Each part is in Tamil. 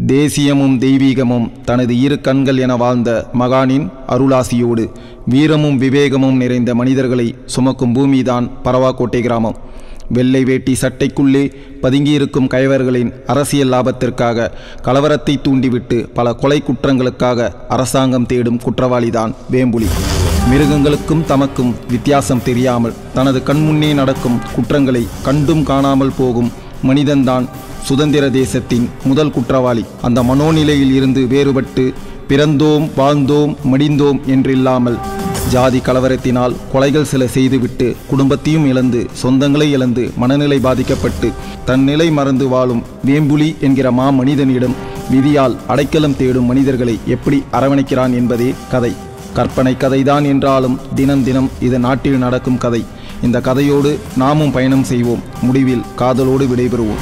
தேசியமும் தெய்வீகமும் தனது இரு கண்கள் என வாழ்ந்த மகானின் அருளாசியோடு வீரமும் விவேகமும் நிறைந்த மனிதர்களை சுமக்கும் பூமிதான் பரவாக்கோட்டை கிராமம் வெள்ளை வேட்டி சட்டைக்குள்ளே பதுங்கியிருக்கும் கயவர்களின் அரசியல் லாபத்திற்காக கலவரத்தை தூண்டிவிட்டு பல கொலை குற்றங்களுக்காக அரசாங்கம் தேடும் குற்றவாளிதான் வேம்புலி மிருகங்களுக்கும் தமக்கும் வித்தியாசம் தெரியாமல் தனது கண்முன்னே நடக்கும் குற்றங்களை கண்டும் காணாமல் போகும் மனிதன்தான் சுதந்திர தேசத்தின் முதல் குற்றவாளி அந்த மனோநிலையில் இருந்து வேறுபட்டு பிறந்தோம் வாழ்ந்தோம் மடிந்தோம் என்றில்லாமல் ஜாதி கலவரத்தினால் கொலைகள் சில செய்துவிட்டு குடும்பத்தையும் இழந்து சொந்தங்களை இழந்து மனநிலை பாதிக்கப்பட்டு தன் நிலை மறந்து வாழும் வேம்புலி என்கிற மா மனிதனிடம் விதியால் அடைக்கலம் தேடும் மனிதர்களை எப்படி அரவணைக்கிறான் என்பதே கதை கற்பனை கதைதான் என்றாலும் தினம் தினம் இது நாட்டில் நடக்கும் கதை இந்த கதையோடு நாமும் பயணம் செய்வோம் முடிவில் காதலோடு விடைபெறுவோம்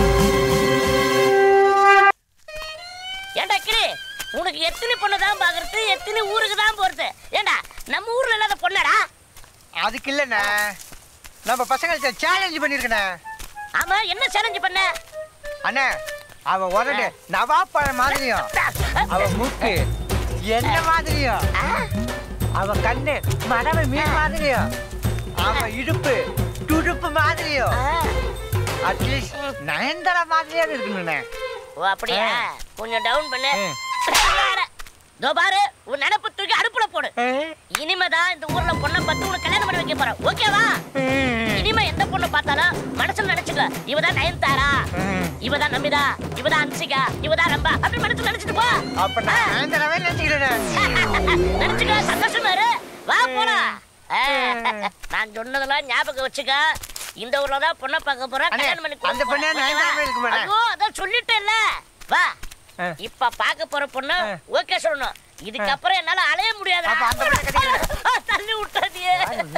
ஏண்டா கிரி உனக்கு எத்தனை பொண்ணு தான் பாக்குறது எத்தனை ஊருக்கு தான் போறது ஏண்டா நம்ம ஊர்ல இல்லாத பொண்ணடா அதுக்கு இல்லைண்ணே நம்ம பசங்களுக்கு சேலஞ்ச் பண்ணியிருக்கண்ணே ஆமா என்ன சேலஞ்ச் பண்ண அண்ணே அவன் உடனே நவாப்பழம் மாதிரியும் அவன் மூக்கு என்ன மாதிரியும் ஆ, அவன் கண்ணு மடவை மீன் மாதிரியும் அவன் இடுப்பு துடுப்பு மாதிரியும் ஆ. அட்லீஸ்ட் நயன்தாரா மாதிரியாவது இருக்கணுண்ணே ஓ அப்படியா கொஞ்சம் டவுன் பண்ணு ம். இதோ பாரு உன் நினப்பு தூக்கி அடுப்புல போடு இனிமேதான் இந்த ஊர்ல பொண்ணை பார்த்து உனக்கு கல்யாணம் பண்ணி வைக்க போறேன் ஓகேவா இனிமே எந்த பொண்ணு பார்த்தாலும் மனசுல நினைச்சுக்க இவதான் நயன்தாரா இவதான் நம்பிதா இவதான் அன்சிகா இவதான் ரம்பா அப்படி மனசுல நினைச்சிட்டு போ அப்ப நான் நயன்தாராவே நினைச்சுக்கிறேன் நினைச்சுக்க சந்தோஷமா இரு வா போலாம் ஆ, நான் சொன்னதெல்லாம் ஞாபகம் வச்சுக்க இந்த ஊர்ல தான் பொண்ணை பார்க்க போறேன் அண்ணே, கல்யாணம் பண்ணி அந்த கொடுக்க பொண்ணே போறேன். நயன்தாராவே இருக்கு மேடம். ஐயோ அதான் சொல்லிட்டேன்ல வா ஆ. இப்ப பார்க்க போற பொண்ணு ஓகே சொல்லணும் இதுக்கப்புறம் என்னால அலைய முடியாது அப்ப அந்த பொண்ணை கட்டிக்கிறேன். தள்ளி விட்டாதியே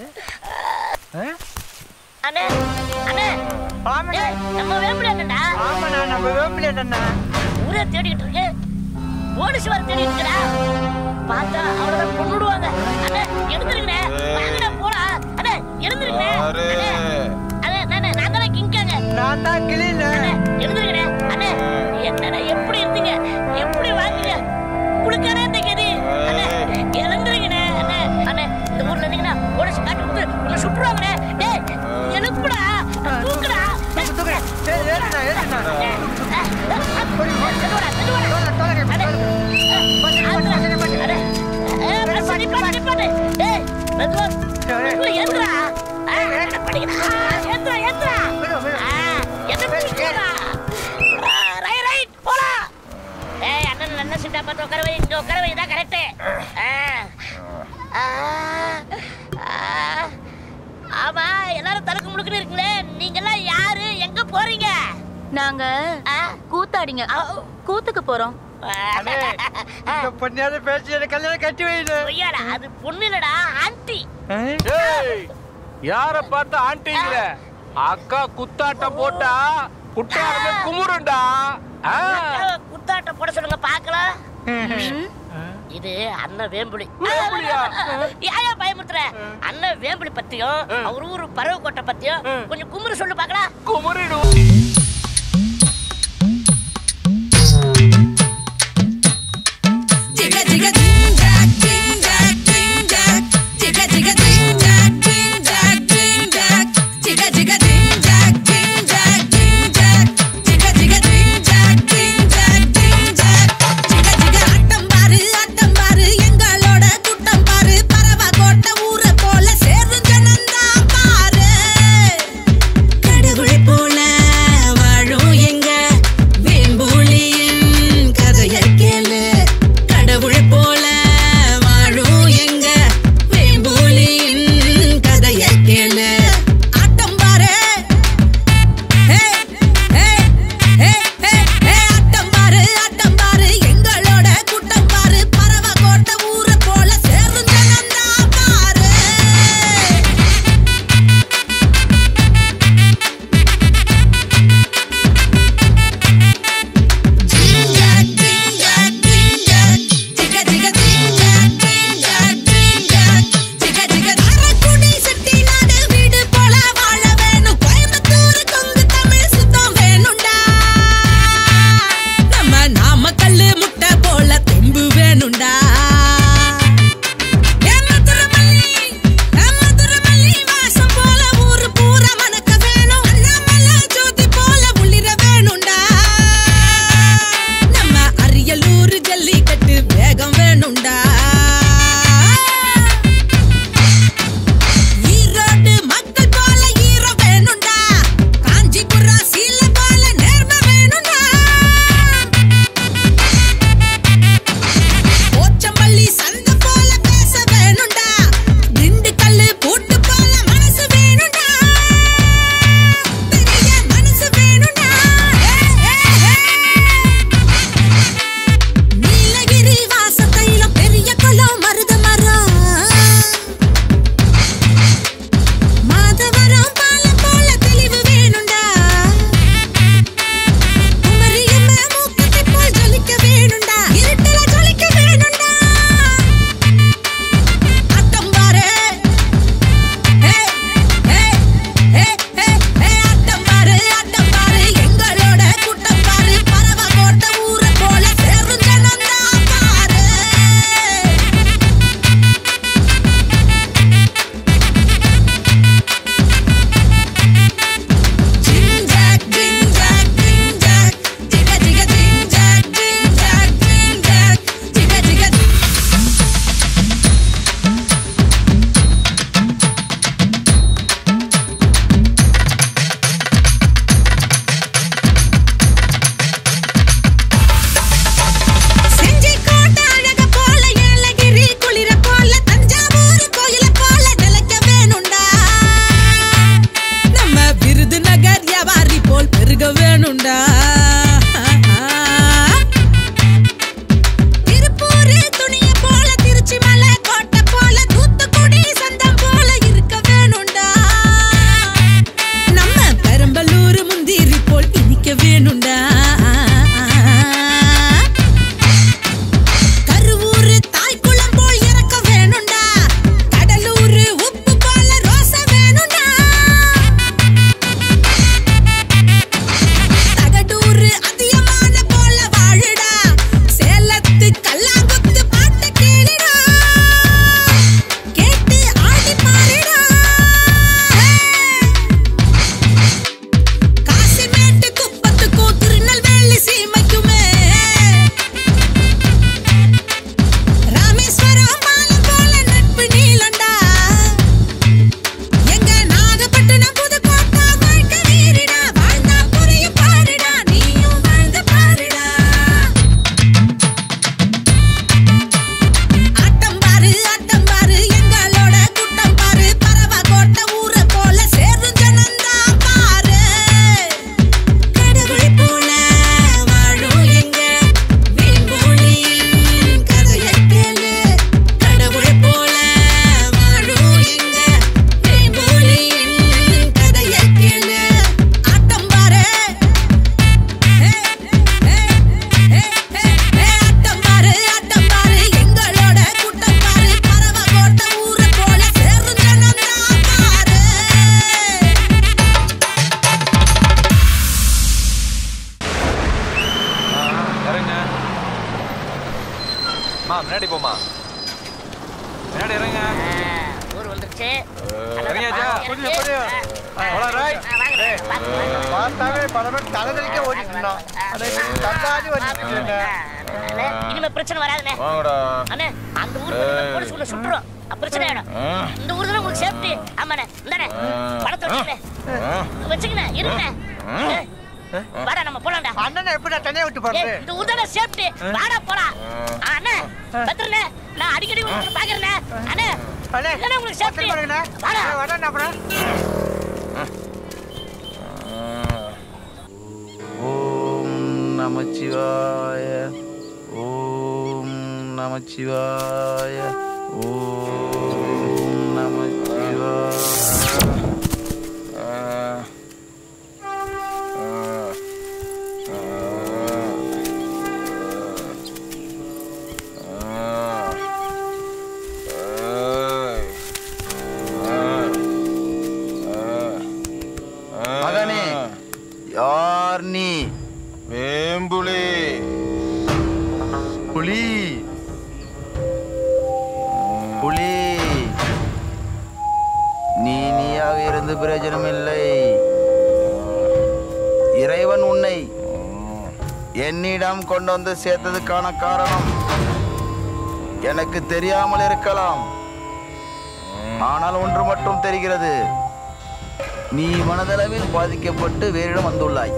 அண்ணே அண்ணே ஆமாண்ணே ஏய், நம்ம வேம்படி அண்ணா ஆமாண்ணா நம்ம வேப்பிலே அண்ணா ஊரே தேடிட்டு இருக்கு போலீஸ் வர தேடிட்டு இருக்கா பார்த்தா அவ்வளவுதான் கொண்டுடுவாங்க அண்ணே எழுந்திருக்கனே வாங்கடா போலாம் அண்ணே எழுந்திருக்கனே அண்ணே அண்ணே அண்ணே நான் தானே கிங்காங்க நான் தான் கிளீன் அண்ணே எழுந்திருக்கனே அண்ணே என்னடா எப்படி இருந்தீங்க எப்படி வாங்குங்க குடுக்கறே இந்த கதி அண்ணே எழுந்திருக்கனே அண்ணே அண்ணே இந்த ஊர்ல இருந்தீங்கன்னா போலீஸ் காட்டு கொடுத்து உன்னை சுட்டுருவாங்கண்ணே டேய் எழுப்புடா தூக்குடா தூக்குறேன் சரி ஏறுண்ணா ஏறுண்ணா மெதுவாடா, மெதுவாடா. தோலை தோலை அண்ணே. கொஞ்சம் கொஞ்சம் கொஞ்சம் அடே, ஏ, நிப்பாட்டு, நிப்பாட்டு, நிப்பாட்டு. டேய், மெதுவா, மெதுவா ஏத்துடா. ஆ, என்ன பண்ணிக்கிற? ஆ, ஏத்துடா, ஏத்துடா. மெதுவா, மெதுவா. ஆ, என்ன பண்ணிக்கிற? ஆ, ரைட், ரைட், போலாம். ஏய், அண்ணன் நல்ல சீட்டா பார்த்து உட்கார வை, இங்க உட்கார வை, இதான் correct. ஆ. ஆ, ஆ. ஆமா எல்லாரும் தலக்கு முழுக்குன்னு இருக்குங்களே நீங்க எல்லாம் யாரு எங்க போறீங்க நாங்க ஆ? கூத்தாடிங்க ஆ, கூத்துக்கு போறோம் அண்ணே இந்த பொண்ணாவது பேசி எனக்கு கல்யாணம் கட்டி வைடு பொய்யாடா அது பொண்ணு இல்லடா ஆண்டி ஏய் யார பார்த்து ஆண்டிங்கிற அக்கா குத்தாட்டம் போட்டா குட்டாரமே குமுறுண்டா ஆ. அக்காவை குத்தாட்டம் போட சொல்லுங்க பாக்கலாம் இது அண்ணன் வேம்புலி வேம்புலியா? யாயா பயமுறுத்துற அண்ணன் வேம்புலி பத்தியும் அவர் ஊரு பறவைக்கோட்டை பத்தியும் கொஞ்சம் குமுறு சொல்லு பாக்கலாம் குமுறிடு Digga digga ding dak ding dak ding dak Digga digga ding dak ding dak ding dak Digga digga ding dak ding dak ding dak Digga digga ding dak ding dak ding dak Digga digga ஆட்டம் பாரு ஆட்டம் பாரு எங்களோட கூட்டம் பாரு பரவா கோட்டை ஊரை போல சேரும் ஜனந்தான் பாரு கடவுள் போல பருக வேணும்டா திருப்பூர் துணிய போல திருச்சி மலை கோட்டை போல தூத்துக்குடி சந்தம் போல இருக்க வேணும்டா நம்ம பெரம்பலூர் முந்திரி போல் இனிக்க வேணும்டா கருவூர் தாய்க்குளம் போல் இறக்க வேணும்டா கடலூர் உப்பு போல ரோச வேணும்டா தகடூர் அதியமான போல வாழுடா சேலத்து கல்லாங்குத்து பாட்டு கேளுடா கேட்டு ஆடி பாருடா காசிமேட்டு குப்பத்துக்கும் திருநெல்வேலி சீமைக்குமே ராமேஸ்வரம் பாலம் போல நட்பு நீளண்டா எங்க நாகப்பட்டினம் புதுக்கோட்டை வாழ்க்கை வீடுடா வாழ்ந்தா புரியும் பாருடா நீயும் வாழ்ந்து பாருடா ஆட்டம் பாரு ஆட்டம் பாரு எங்களோட கூட்டம் பாரு பரவ கோட்டை ஊரை போல சேரும் ஜனந்தா பாரு கடவுள் போல வாழும் எங்க வேங்கோலியின் கதையை கேளு கடவுள் போல வாழும் எங்க வேங்கோலியின் கதையை கேளு ஆட்டம் பாரு ஆட்டம் பாரு ஆட்டம் பாரு எங்களோட கூட்டம் பாரு பரவ கோட்டை ஊரை போல சேரும் ஜனந்தா பாரு இறங்க மா முன்னாடி போமா முன்னாடி இறங்க ஊர் வந்துருச்சு இறங்கியாச்சா? புரியுது, புரியுது. போலாம், right. பார்த்தாவே பரவல் தலைதறிக்க ஓடிட்டு இருந்தான் அதை தந்தாடி வந்துட்டு இனிமே பிரச்சனை வராதுண்ணே வாங்கடா அண்ணே அந்த ஊருக்கு போலீஸ் உள்ள சுட்டுரும் அப்ப பிரச்சனை ஆயிடும் இந்த ஊர் தான் உங்களுக்கு சேஃப்டி ஆமாண்ணே இந்தாண்ணே பணத்தை வச்சுக்கண்ணே வச்சுக்கண்ணே இருங்கண்ணே வாடா நம்ம போலாம்டா அண்ணனை எப்படி தனியா விட்டு ஏய், போறது இந்த ஊர் தானே சேஃப்டி வாடா போலாம் ஆ, அண்ணே பத்திரண்ணே நான் அடிக்கடி உங்களுக்கு பாக்குறேண்ணே அண்ணே அண்ணே இல்லண்ணே உங்களுக்கு சேஃப்டி பாருங்கண்ணே வாடா வரேன் அப்புறம் ஓம் நமச்சிவாய ஓம் நமச்சிவாய ஓம் நமச்சிவாய மகனே யார் நீ வேம்புலி புலி புலி நீ நீயாக இருந்து பிரயோஜனம் இல்லை இறைவன் உன்னை என்னிடம் கொண்டு வந்து சேர்த்ததுக்கான காரணம் எனக்கு தெரியாமல் இருக்கலாம் ஆனால் ஒன்று மட்டும் தெரிகிறது நீ மனதளவில் பாதிக்கப்பட்டு வேறிடம் வந்துள்ளாய்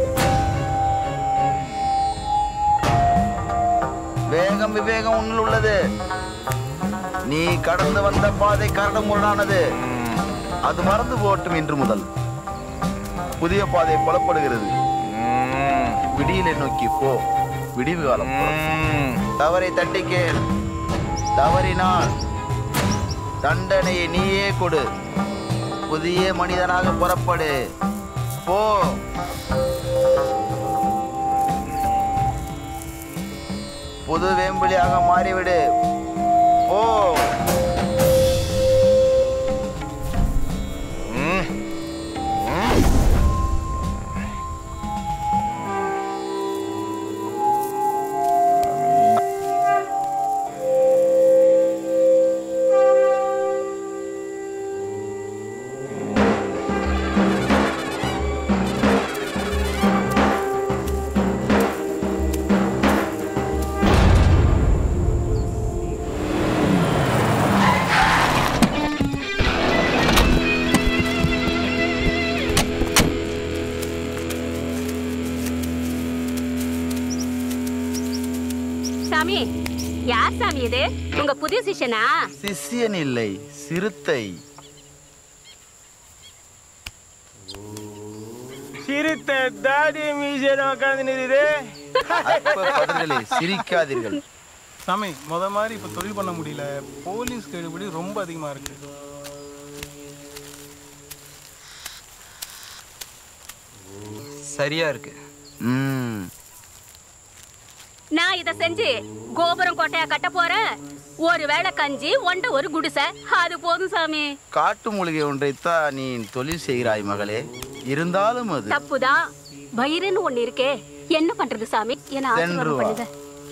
வேகம் விவேகம் உன்னில் உள்ளது நீ கடந்து வந்த பாதை கரடுமுரடானது அது மறந்து போட்டும் இன்று முதல் புதிய பாதை புலப்படுகிறது விடியலை நோக்கி போ விடிவு காலம் புறம். தவறை தட்டி கேள் தவறினால் தண்டனையை நீயே கொடு புதிய மனிதனாக புறப்படு போ புது வேம்பிலியாக மாறிவிடு போ சாமி யார் சாமி இது உங்க புதிய சிஷ்யனா சிஷ்யன் இல்லை சிறுத்தை சிரித்த தாடி மீசையில உட்காந்து நிறுது அற்பப்படுதலே சிரிக்காதீர்கள் சாமி முத மாதிரி இப்போ தொழில் பண்ண முடியல போலீஸ் கெடுபிடி ரொம்ப அதிகமாக இருக்கு சரியா இருக்கு ம் நான் இத செஞ்சு கோபுரம் கோட்டையா கட்ட போறேன் ஒரு வேளை கஞ்சி ஒண்ட ஒரு குடிசை அது போதும் சாமி காட்டு மூலிகை ஒன்றைத்தான் நீ தொழில் செய்கிறாய் மகளே இருந்தாலும் அது தப்புதான் வயிறுன்னு ஒண்ணு இருக்கே என்ன பண்றது சாமி என்ன சென்று ஆசீர்வாதம் வா. பண்ணுங்க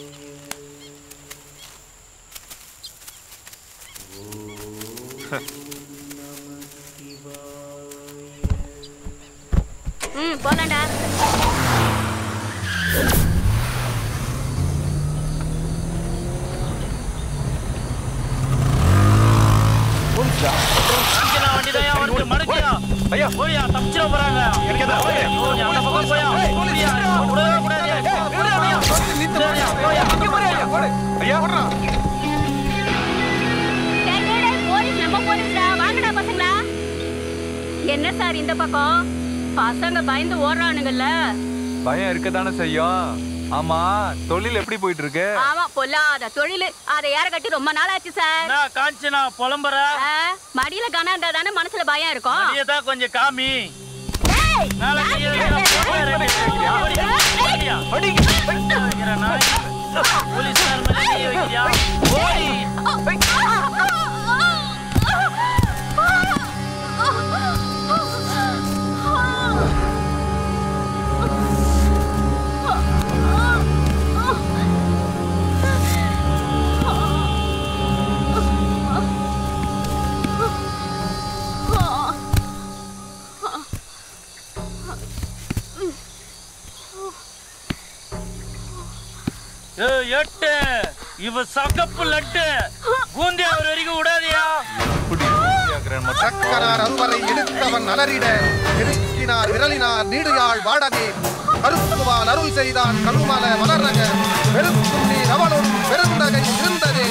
ம் போலாண்டா ஐயா போயா தப்பிச்சிட போறாங்க அந்த பக்கம் போயா போயா விடவே கூடாது டேய், டேய், டேய், போலீஸ் நம்ம போலீஸ்டா வாங்கடா பசங்களா என்ன சார் இந்த பக்கம் பசங்க பயந்து ஓடுறானுங்கல்ல பயம் இருக்கத்தானே செய்யும் ஆமா தொழில் எப்படி போயிட்டு இருக்கு ஆமா பொல்லாத தொழிலு அதை ஏற கட்டி ரொம்ப நாள் ஆச்சு சார் காஞ்சனா புலம்புற ஆ, மடியில கனம் இருந்தா தானே மனசுல பயம் இருக்கும் நீதான் கொஞ்சம் காமி டேய், நாளை யார் நீ கிட்ட எதுக்கு பேசுற? போய் ஏய், வைக்கிற நாய். போலீஸ்காரன் மேல கை வைக்கிறியா? ஓடி. ஏய், எட்டு இவ சகப்பு லட்டு பூந்தி அவர் வரைக்கும் விடாதியா சக்கரார் அருவரை எடுத்தவன் அலறிட நெருக்கினார் விரலினார் நீடுயாழ் வாடகே கருத்துவான் அருள் செய்தான் கருமல மலர்நக பெருக்கும் நீர் அவளும் பெருந்தகை இருந்ததே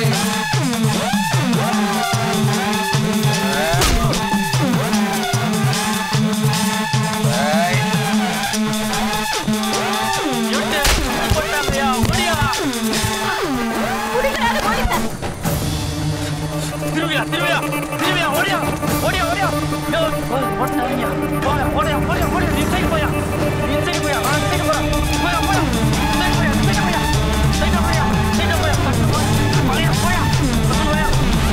எட்டு போட்டாங்கயா ஓடியா குடிக்கிறாரு போலீஸ. திரும்பியா திரும்பியா திரும்பியா ஓடியா ஓடியா ஓடியா ஏய், ஓ, ஓட்டாதீங்க. போயா ஓடியா ஓடியா ஓடியா நீ சைடு போயா நீ சைடு போயா நான் சைடு போறேன் போயா போயா சைடு போயா சைடு போயா சைடு போயா சைடு போயா பட்டு போயா போயா போயா பட்டு போயா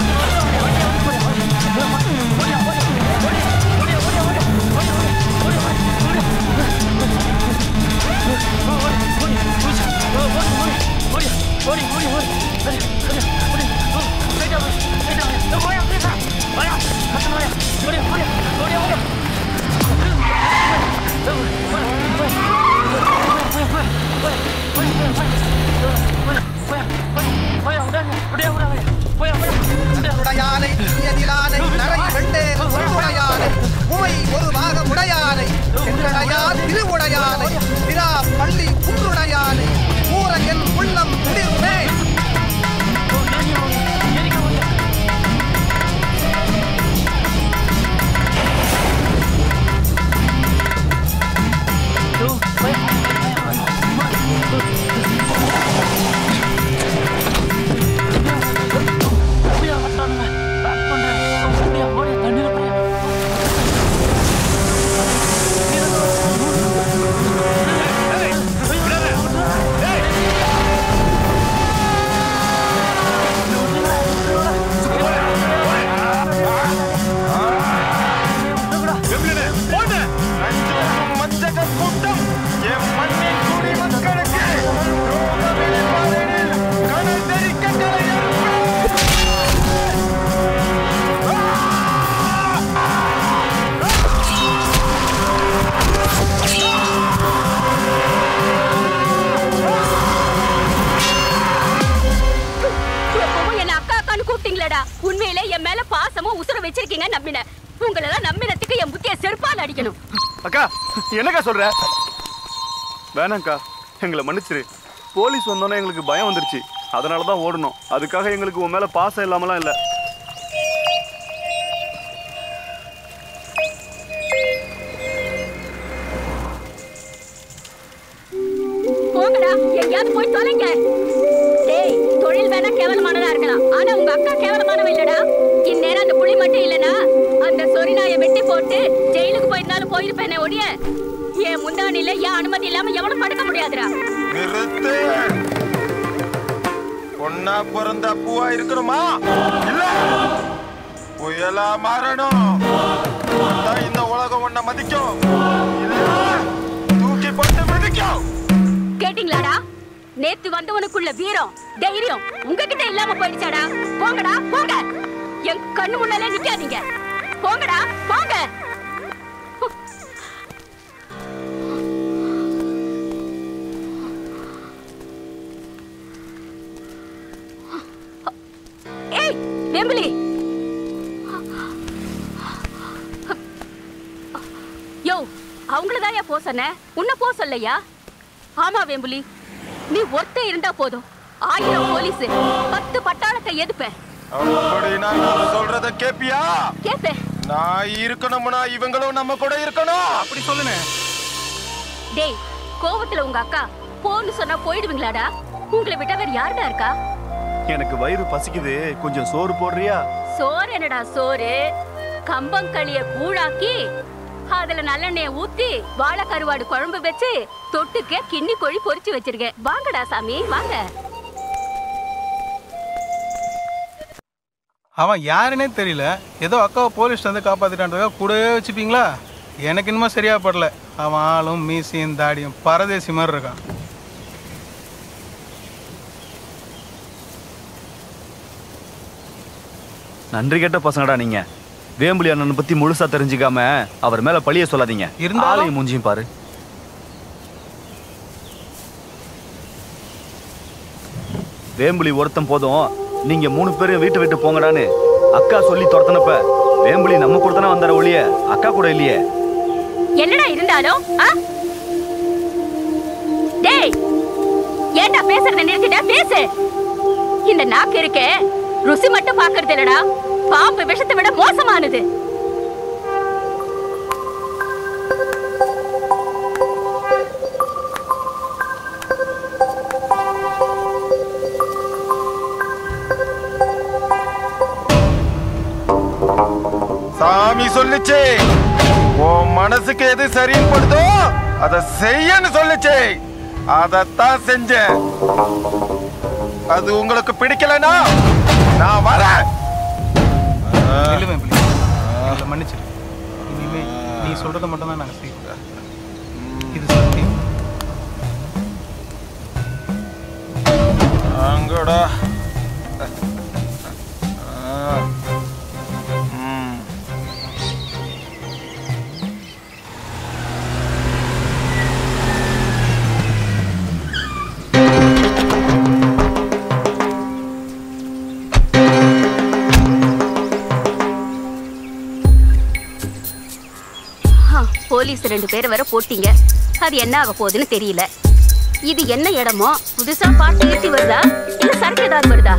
உடையானை எதிரானை நரை வெண்டேறு உடையானை உமை ஒரு பாகம் உடையானை சென்றடையார் திருவுடையானை திரா பள்ளி குன்றுடையானை ஊர என் உள்ளம் குளிர்மே எப்பவும் என்ன அக்கா அக்கான்னு கூப்பிட்டீங்களேடா உண்மையிலே என் மேல பாசமும் உசுர வச்சிருக்கீங்க நம்பினேன் உங்களெல்லாம் நம்பினத்துக்கு என் புத்திய செருப்பால் அடிக்கணும் அக்கா என்னக்கா சொல்ற வேணாம்க்கா எங்களை மன்னிச்சிரு போலீஸ் வந்தோன்னே எங்களுக்கு பயம் வந்துருச்சு அதனால தான் ஓடணும் அதுக்காக எங்களுக்கு உன் மேல பாசம் இல்லாமலாம் இல்லை எங்கேயாவது போய் தொலைங்க டேய் தொழில் வேணா கேவலமானதா இருக்கலாம் ஆனா உங்க அக்கா கேவலமானவ இல்லடா இந்நேரம் அந்த புலி மட்டும் இல்லனா அந்த சொரி நாயை வெட்டி போட்டு ஜெயிலுக்கு போயிருந்தாலும் போயிருப்பேனே ஒழிய என் முந்தானில என் அனுமதி இல்லாம எவனும் படுக்க முடியாதுடா நிறுத்து பொண்ணா பிறந்த பூவா இருக்கணுமா இல்ல புயலா மாறணும் அப்பதான் இந்த உலகம் உன்னை மதிக்கும் இல்ல தூக்கி போட்டு மிதிக்கும் கேட்டிங்களாடா நேத்து வந்தவனுக்குள்ள வீரம் தைரியம் உங்ககிட்ட இல்லாம போயிடுச்சாடா போங்கடா போங்க என் கண்ணு முன்னாலே நிக்காதீங்க போங்கடா போங்க ஏய் வெம்பிலி யோ அவங்களதான் போ சொன்னேன் உன்னை போ சொல்லையா ஆமா வேம்புலி நீ ஒருத்த இருந்தா போதும் ஆயிரம் போலீஸ் பத்து பட்டாளத்தை எதுப்பேன் அப்படின்னா நான் சொல்றத கேப்பியா கேப்பேன் நான் இருக்கணும்னா இவங்களும் நம்ம கூட இருக்கணும் அப்படி சொல்லுனே டேய் கோவத்துல உங்க அக்கா போன்னு சொன்னா போயிடுவீங்களாடா உங்களை விட்டா வேற யாருடா இருக்கா எனக்கு வயிறு பசிக்குது கொஞ்சம் சோறு போடுறியா சோறு என்னடா சோறு கம்பங்களிய கூழாக்கி அதுல நல்லெண்ணெய ஊத்தி வாழை கருவாடு குழம்பு வச்சு தொட்டுக்க கிண்ணி கோழி பொரிச்சு வச்சிருக்கேன் வாங்கடா சாமி வாங்க அவன் யாருன்னே தெரியல ஏதோ அக்காவை போலீஸ் வந்து காப்பாத்திட்டான்றதுக்காக கூடவே வச்சுப்பீங்களா எனக்கு இன்னுமா சரியா படல அவன் ஆளும் மீசியும் தாடியும் பரதேசி மாதிரி இருக்கான் நன்றி கெட்ட பசங்கடா நீங்க வேம்புலி அண்ணனை பத்தி முழுசா தெரிஞ்சுக்காம அவர் மேல பழிய சொல்லாதீங்க இருந்தாலும்- ஆளையும் மூஞ்சியும் பாரு வேம்புலி ஒருத்தன் போதும் நீங்க மூணு பேரும் வீட்டை விட்டு போங்கடான்னு அக்கா சொல்லி துரத்தனப்ப வேம்புலி நம்ம கூட தானே வந்தார ஒழிய அக்கா கூட இல்லையே என்னடா இருந்தாலும் ஆ? டேய் ஏன்டா பேசுறத நிறுத்திட்டா பேசு இந்த நாக்கு இருக்கே ருசி மட்டும் பாக்குறது இல்லடா பாம்பு விஷத்தை விட மோசமானது சாமி சொல்லுச்சு உன் மனசுக்கு எது சரின்னு படுதோ அதை செய்யன்னு சொல்லுச்சு அதைத்தான் செஞ்சேன் அது உங்களுக்கு பிடிக்கலனா நான் வரேன் நில்லுமே பிள்ளை எங்களை மன்னிச்சிரு இனிமே நீ சொல்றத மட்டும் தான் நாங்க செய்வோம் இது சத்தியம் அங்கடா ஆ. ம். ஆ, போலீஸ் ரெண்டு பேரை வேற போட்டீங்க அது என்ன ஆக போகுதுன்னு தெரியல இது என்ன இடமோ புதுசா பாட்டு ஏத்தி வருதா இல்ல சரக்கு ஏதாவது வருதா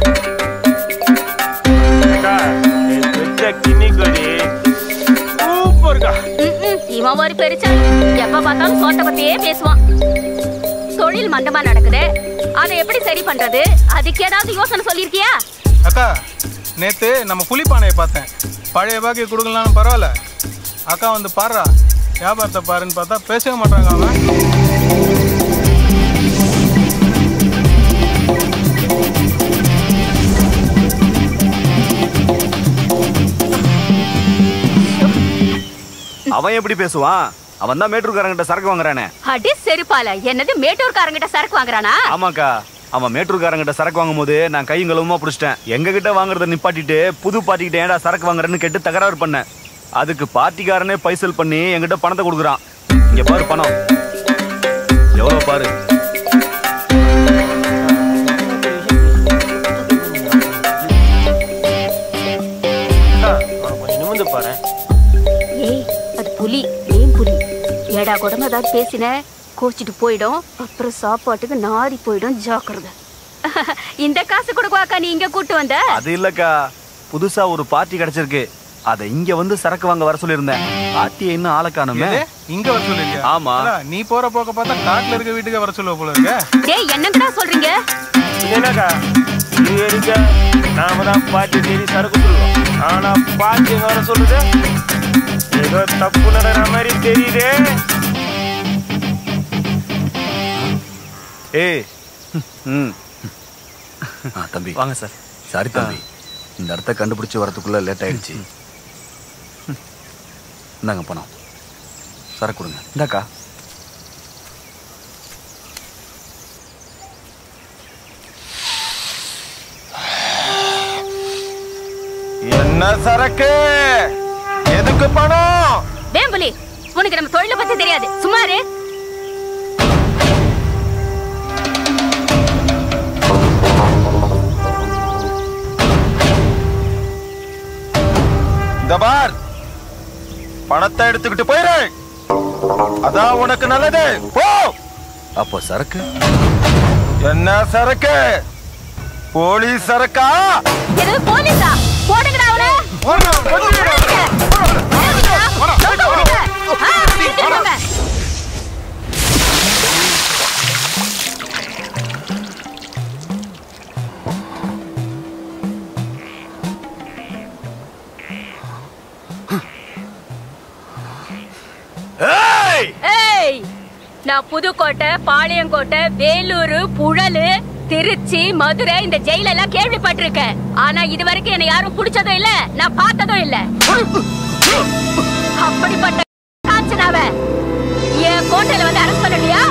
ம்ம், இவன் ஒரு பெருச்சான் எப்ப பார்த்தாலும் சோத்தை பத்தியே பேசுவான் தொழில் மந்தமா நடக்குது அதை எப்படி சரி பண்றது அதுக்கு ஏதாவது யோசனை சொல்லியிருக்கியா அக்கா நேத்து நம்ம புலிப்பானையை பார்த்தேன் பழைய பாக்கி கொடுக்கலான்னு பரவாயில்ல அக்கா வந்து பாடுறா வியாபாரத்தை பாருன்னு பார்த்தா பேசவே மாட்டாங்க அவன் அவன் எப்படி பேசுவான் அவன் தான் மேட்டூர்காரங்கிட்ட சரக்கு வாங்குறானே அடி செருப்பால என்னது மேட்டூர்காரங்கிட்ட சரக்கு வாங்குறானா ஆமாக்கா அவன் மேட்டூர்காரங்கிட்ட சரக்கு வாங்கும் போது நான் கையும் களவுமா பிடிச்சிட்டேன் எங்க கிட்ட வாங்குறத நிப்பாட்டிட்டு புது பாட்டிக்கிட்ட ஏன்டா சரக்கு வாங்குறேன்னு கேட்டு தகராறு பண்ணேன் அதுக்கு பார்ட்டிக்காரனே பைசல் பண்ணி என்கிட்ட பணத்தை கொடுக்குறான் இங்க பாரு பணம் எவ்வளவு பாரு நிமிந்து பாரு ஏய் அது புலி ஏன் புலி ஏடா குடம்பு ஏதாவது பேசின கோச்சிட்டு போயிடும் அப்புறம் சாப்பாட்டுக்கு நாரி போயிடும் ஜாக்கிரதை இந்த காசு கொடுக்குவாக்கா நீ இங்க கூட்டு வந்த அது இல்லக்கா புதுசா ஒரு பார்ட்டி கிடைச்சிருக்கு அத இங்க வந்து சரக்கு வாங்க வர சொல்லியிருந்தேன் பாட்டியை இன்னும் ஆளை காணுமே எது? இங்க வர சொல்லிருக்கியா ஆமா. அதான், நீ போற போக்க பார்த்தா காட்டுல இருக்க வீட்டுக்கு வர சொல்லுவ போல இருக்க டேய் என்னங்கடா சொல்றீங்க என்னக்கா நீ இருக்க நாம தான் பாட்டி தேடி சரக்கு சொல்லுவோம் ஆனா பாட்டி வர சொல்லுது ஏதோ தப்பு நடக்கிற மாதிரி தெரியுதே ஏய் ம் ஆ, தம்பி வாங்க சார் சாரி தம்பி இந்த இடத்த கண்டுபிடிச்சு வரதுக்குள்ள லேட் ஆயிடுச்சு இந்தாங்க பணம் சரக்கு கொடுங்க இந்தாக்கா என்ன சரக்கு எதுக்கு பணம் வேம்புலி உனக்கு நம்ம தொழிலை பத்தி தெரியாது சும்மாரு இந்த பார் பணத்தை எடுத்துக்கிட்டு போயிரு அதான் உனக்கு நல்லது போ அப்போ சரக்கு என்ன சரக்கு போலீஸ் சரக்கா எது போலீஸா போடுங்கடா அவனை போடுங்க. சொல்லிட்டு விடுங்க. ஆ, இழுத்துட்டு போங்க. ஏய் நான் புதுக்கோட்டை பாளையங்கோட்டை வேலூர் புழலு திருச்சி மதுரை இந்த ஜெயில எல்லாம் கேள்விப்பட்டிருக்கேன் ஆனா இது வரைக்கும் என்னை யாரும் புடிச்சதும் இல்ல நான் பார்த்ததும் இல்ல அப்படிப்பட்ட காஞ்சனாவ என் கோட்டையில வந்து அரெஸ்ட் பண்ணலையா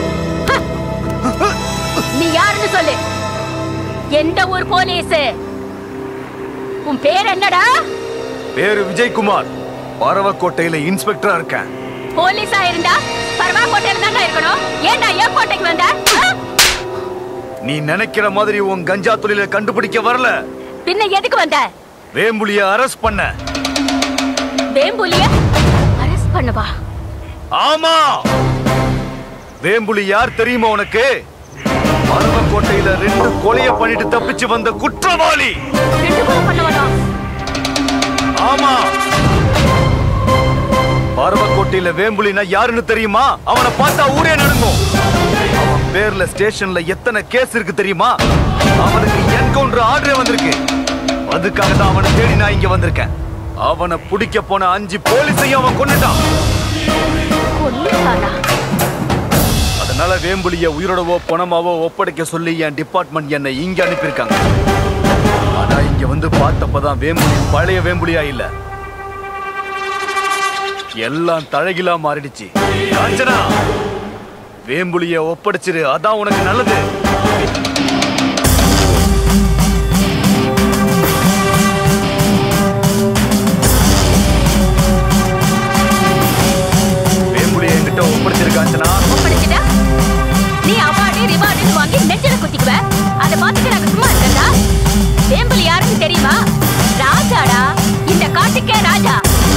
நீ யாருன்னு சொல்லு எந்த ஊர் போலீஸ் உன் பேர் என்னடா பேரு விஜயகுமார் பறவக்கோட்டையில இன்ஸ்பெக்டரா இருக்கேன் போலீஸா இருந்தா பரவா கோட்டையில தானே இருக்கணும் ஏன்டா ஏன் கோட்டைக்கு வந்த ஆ? நீ நினைக்கிற மாதிரி உன் கஞ்சா தொழில கண்டுபிடிக்க வரல பின்ன எதுக்கு வந்த வேம்புலிய அரெஸ்ட் பண்ண வேம்புலிய அரெஸ்ட் பண்ணவா ஆமா வேம்புலி யார் தெரியுமா உனக்கு பறவக்கோட்டையில ரெண்டு கொலைய பண்ணிட்டு தப்பிச்சு வந்த குற்றவாளி ரெண்டு பேரும் பண்ணவனா ஆமா பறவக்கோட்டையில வேம்புலினா யாருன்னு தெரியுமா அவனை பார்த்தா ஊரே நடுங்கும் அவன் பேர்ல ஸ்டேஷன்ல எத்தனை கேஸ் இருக்கு தெரியுமா அவனுக்கு என்கவுண்டர் ஆர்டர் வந்திருக்கு அதுக்காக தான் அவனை தேடி நான் இங்க வந்திருக்கேன் அவனை பிடிக்க போன அஞ்சு போலீஸையும் அவன் கொன்னுட்டான் கொல்லுதானா அதனால வேம்புலிய உயிரோடவோ பணமாவோ ஒப்படைக்க சொல்லி என் டிபார்ட்மெண்ட் என்னை இங்க அனுப்பியிருக்காங்க ஆனா இங்க வந்து பார்த்தப்பதான் வேம்புலி பழைய வேம்புலியா இல்ல எல்லாம் தழகிலா மாறிடுச்சு காஞ்சனா வேம்புலிய ஒப்படைச்சிரு அதான் உனக்கு நல்லது வேம்புலிய என்கிட்ட ஒப்படைச்சிரு காஞ்சனா ஒப்படைச்சிட்டா நீ அவார்டு ரிவார்டு வாங்கி நெஞ்சில குத்திக்குவ அதை பார்த்துட்டு நாங்க சும்மா இருக்கா வேம்புலி யாருன்னு தெரியுமா ராஜாடா இந்த காட்டுக்கே ராஜா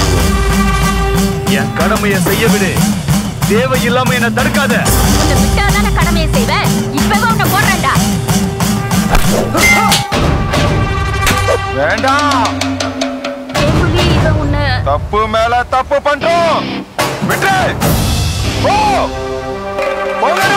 என் கடமையை செய்ய விடு தேவையில்லாம என்ன தடுக்காத உன்னை விட்டாதான கடமையை செய்வேன் இப்பவே உன்னை போடுறேன்டா வேண்டாம் வேம்புலி இவன் உன்னை தப்பு மேல தப்பு பண்றோம் விட்டு போ போங்கடா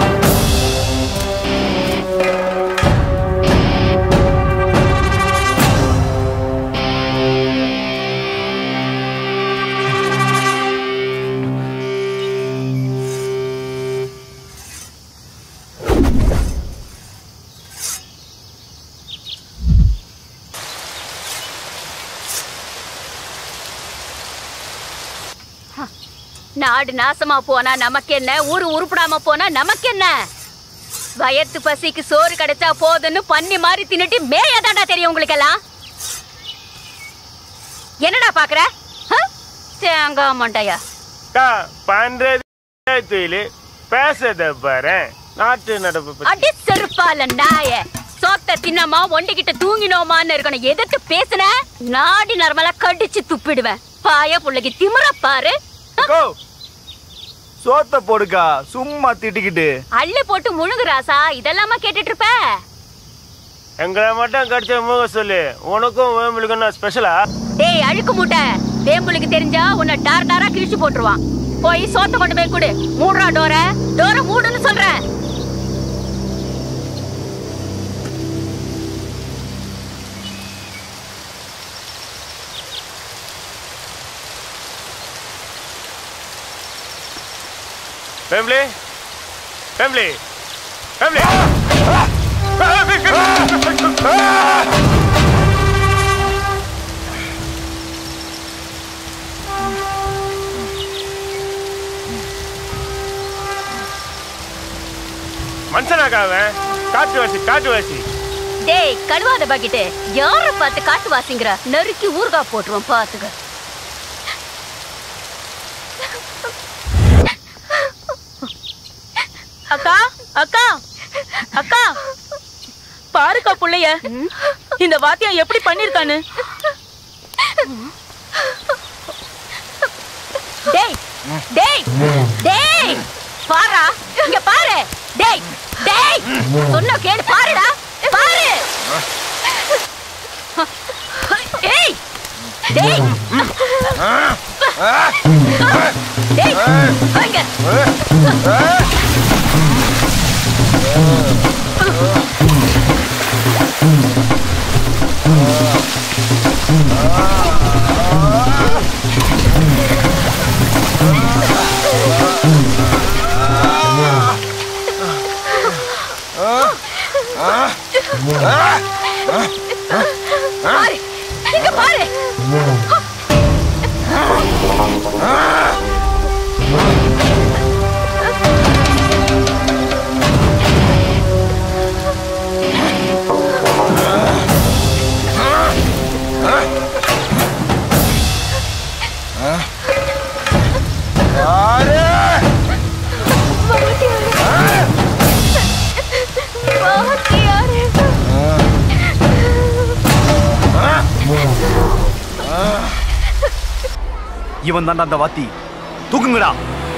நாடு நாசமா போனா நமக்கு என்ன ஊரு உருப்படாம போனா நமக்கு என்ன வயத்து பசிக்கு சோறு கிடைச்சா போதுன்னு பண்ணி மாதிரி தின்னுட்டு மேயதாண்டா தெரியும் உங்களுக்கு எல்லாம் என்னடா பாக்குற ஹ? தேங்காய் மண்டையா அக்கா, பண்றது தொழில் பேசுறத பாரு நாட்டு நடப்பு பத்தி. அடி செருப்பால நாய சோத்த தின்னமா ஒண்டிக்கிட்ட தூங்கினோமான்னு இருக்கணும் எதிர்த்து பேசுன நாடி நரமலா கடிச்சு துப்பிடுவேன் பாய புள்ளைக்கு திமிர பாரு கோ சோத்த போடுக்கா சும்மா திட்டிக்கிட்டு அள்ளு போட்டு முழுங்குறாசா இதெல்லாமா கேட்டுட்டு இருப்ப எங்களை மட்டும் கடிச்ச மூக சொல்லு உனக்கும் வேம்பலுக்கும் நான் ஸ்பெஷலா டேய் அழுக்கு மூட்டை வேம்புலுக்கு தெரிஞ்சா உன்னை டார் டாரா கிழிச்சு போட்டுருவான் போய் சோத்த கொண்டு போய் கொடு மூடுறா டோர டோர மூடுன்னு சொல்றேன் ஃபேமிலி ஃபேமிலி ஃபேமிலி மனுஷனாக்கா அவன் காட்டு வாசி காட்டு வாசி டேய் கழுவாத பாக்கிட்டு யார பார்த்து காட்டு வாசிங்கிற நறுக்கி ஊறுகா போட்டுருவோம் பாத்துக்க அக்கா அக்கா அக்கா பாருக்கா புள்ளைய இந்த வாத்தியம் எப்படி பண்ணிருக்கான்னு டேய் டேய் டேய் பாரா இங்க பாரு டேய் டேய் சொன்ன கேளு பாருடா பாரு டேய் டேய் டேய் வாங்க பாரு இங்க பாரு இவன் தான்டா அந்த வாத்தி தூக்குங்கடா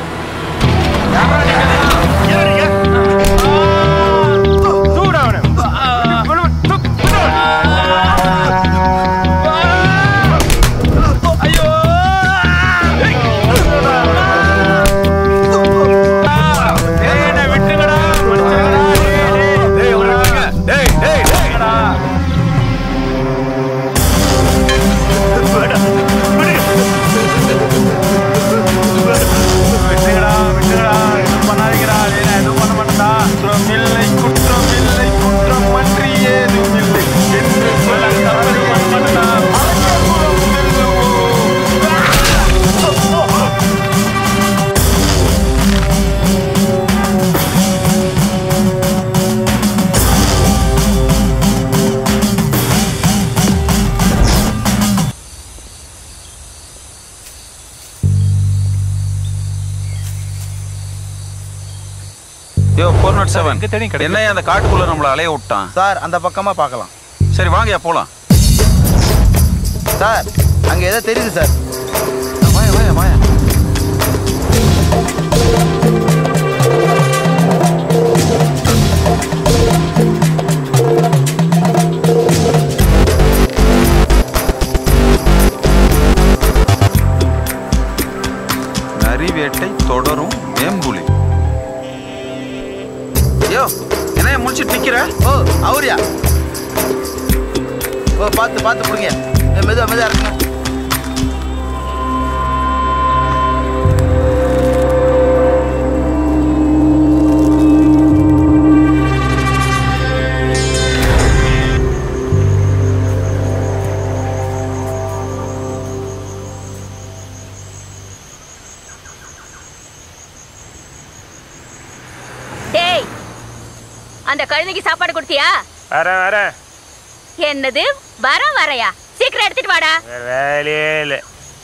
குற்றமில்லை குற்றமில்லை குற்றம் பற்றி ஏதும் இல்லை என்று சொல்ல தவறியவன் யோ ஃபோர் நாட் செவன் என்ன அந்த காட்டுக்குள்ள நம்மள அலைய விட்டான் சார் அந்த பக்கமா பார்க்கலாம் சரி வாங்கயா போலாம் சார் அங்க ஏதோ தெரியுது சார் வாயா வாயா வாயா நரி வேட்டை தொடரும் வேம்புலி யோ என்ன முடிச்சிட்டு நிக்கிற ஓ அவரியா ஓ பார்த்து பார்த்து பிடிங்க மெதுவா மெதுவா இருக்குங்க டேய் அந்த கழுதைக்கு சாப்பாடு கொடுத்தியா வரேன் வரேன் என்னது வர வரையா சீக்கிரம் எடுத்துட்டு வாடா வேற வேலையே இல்லை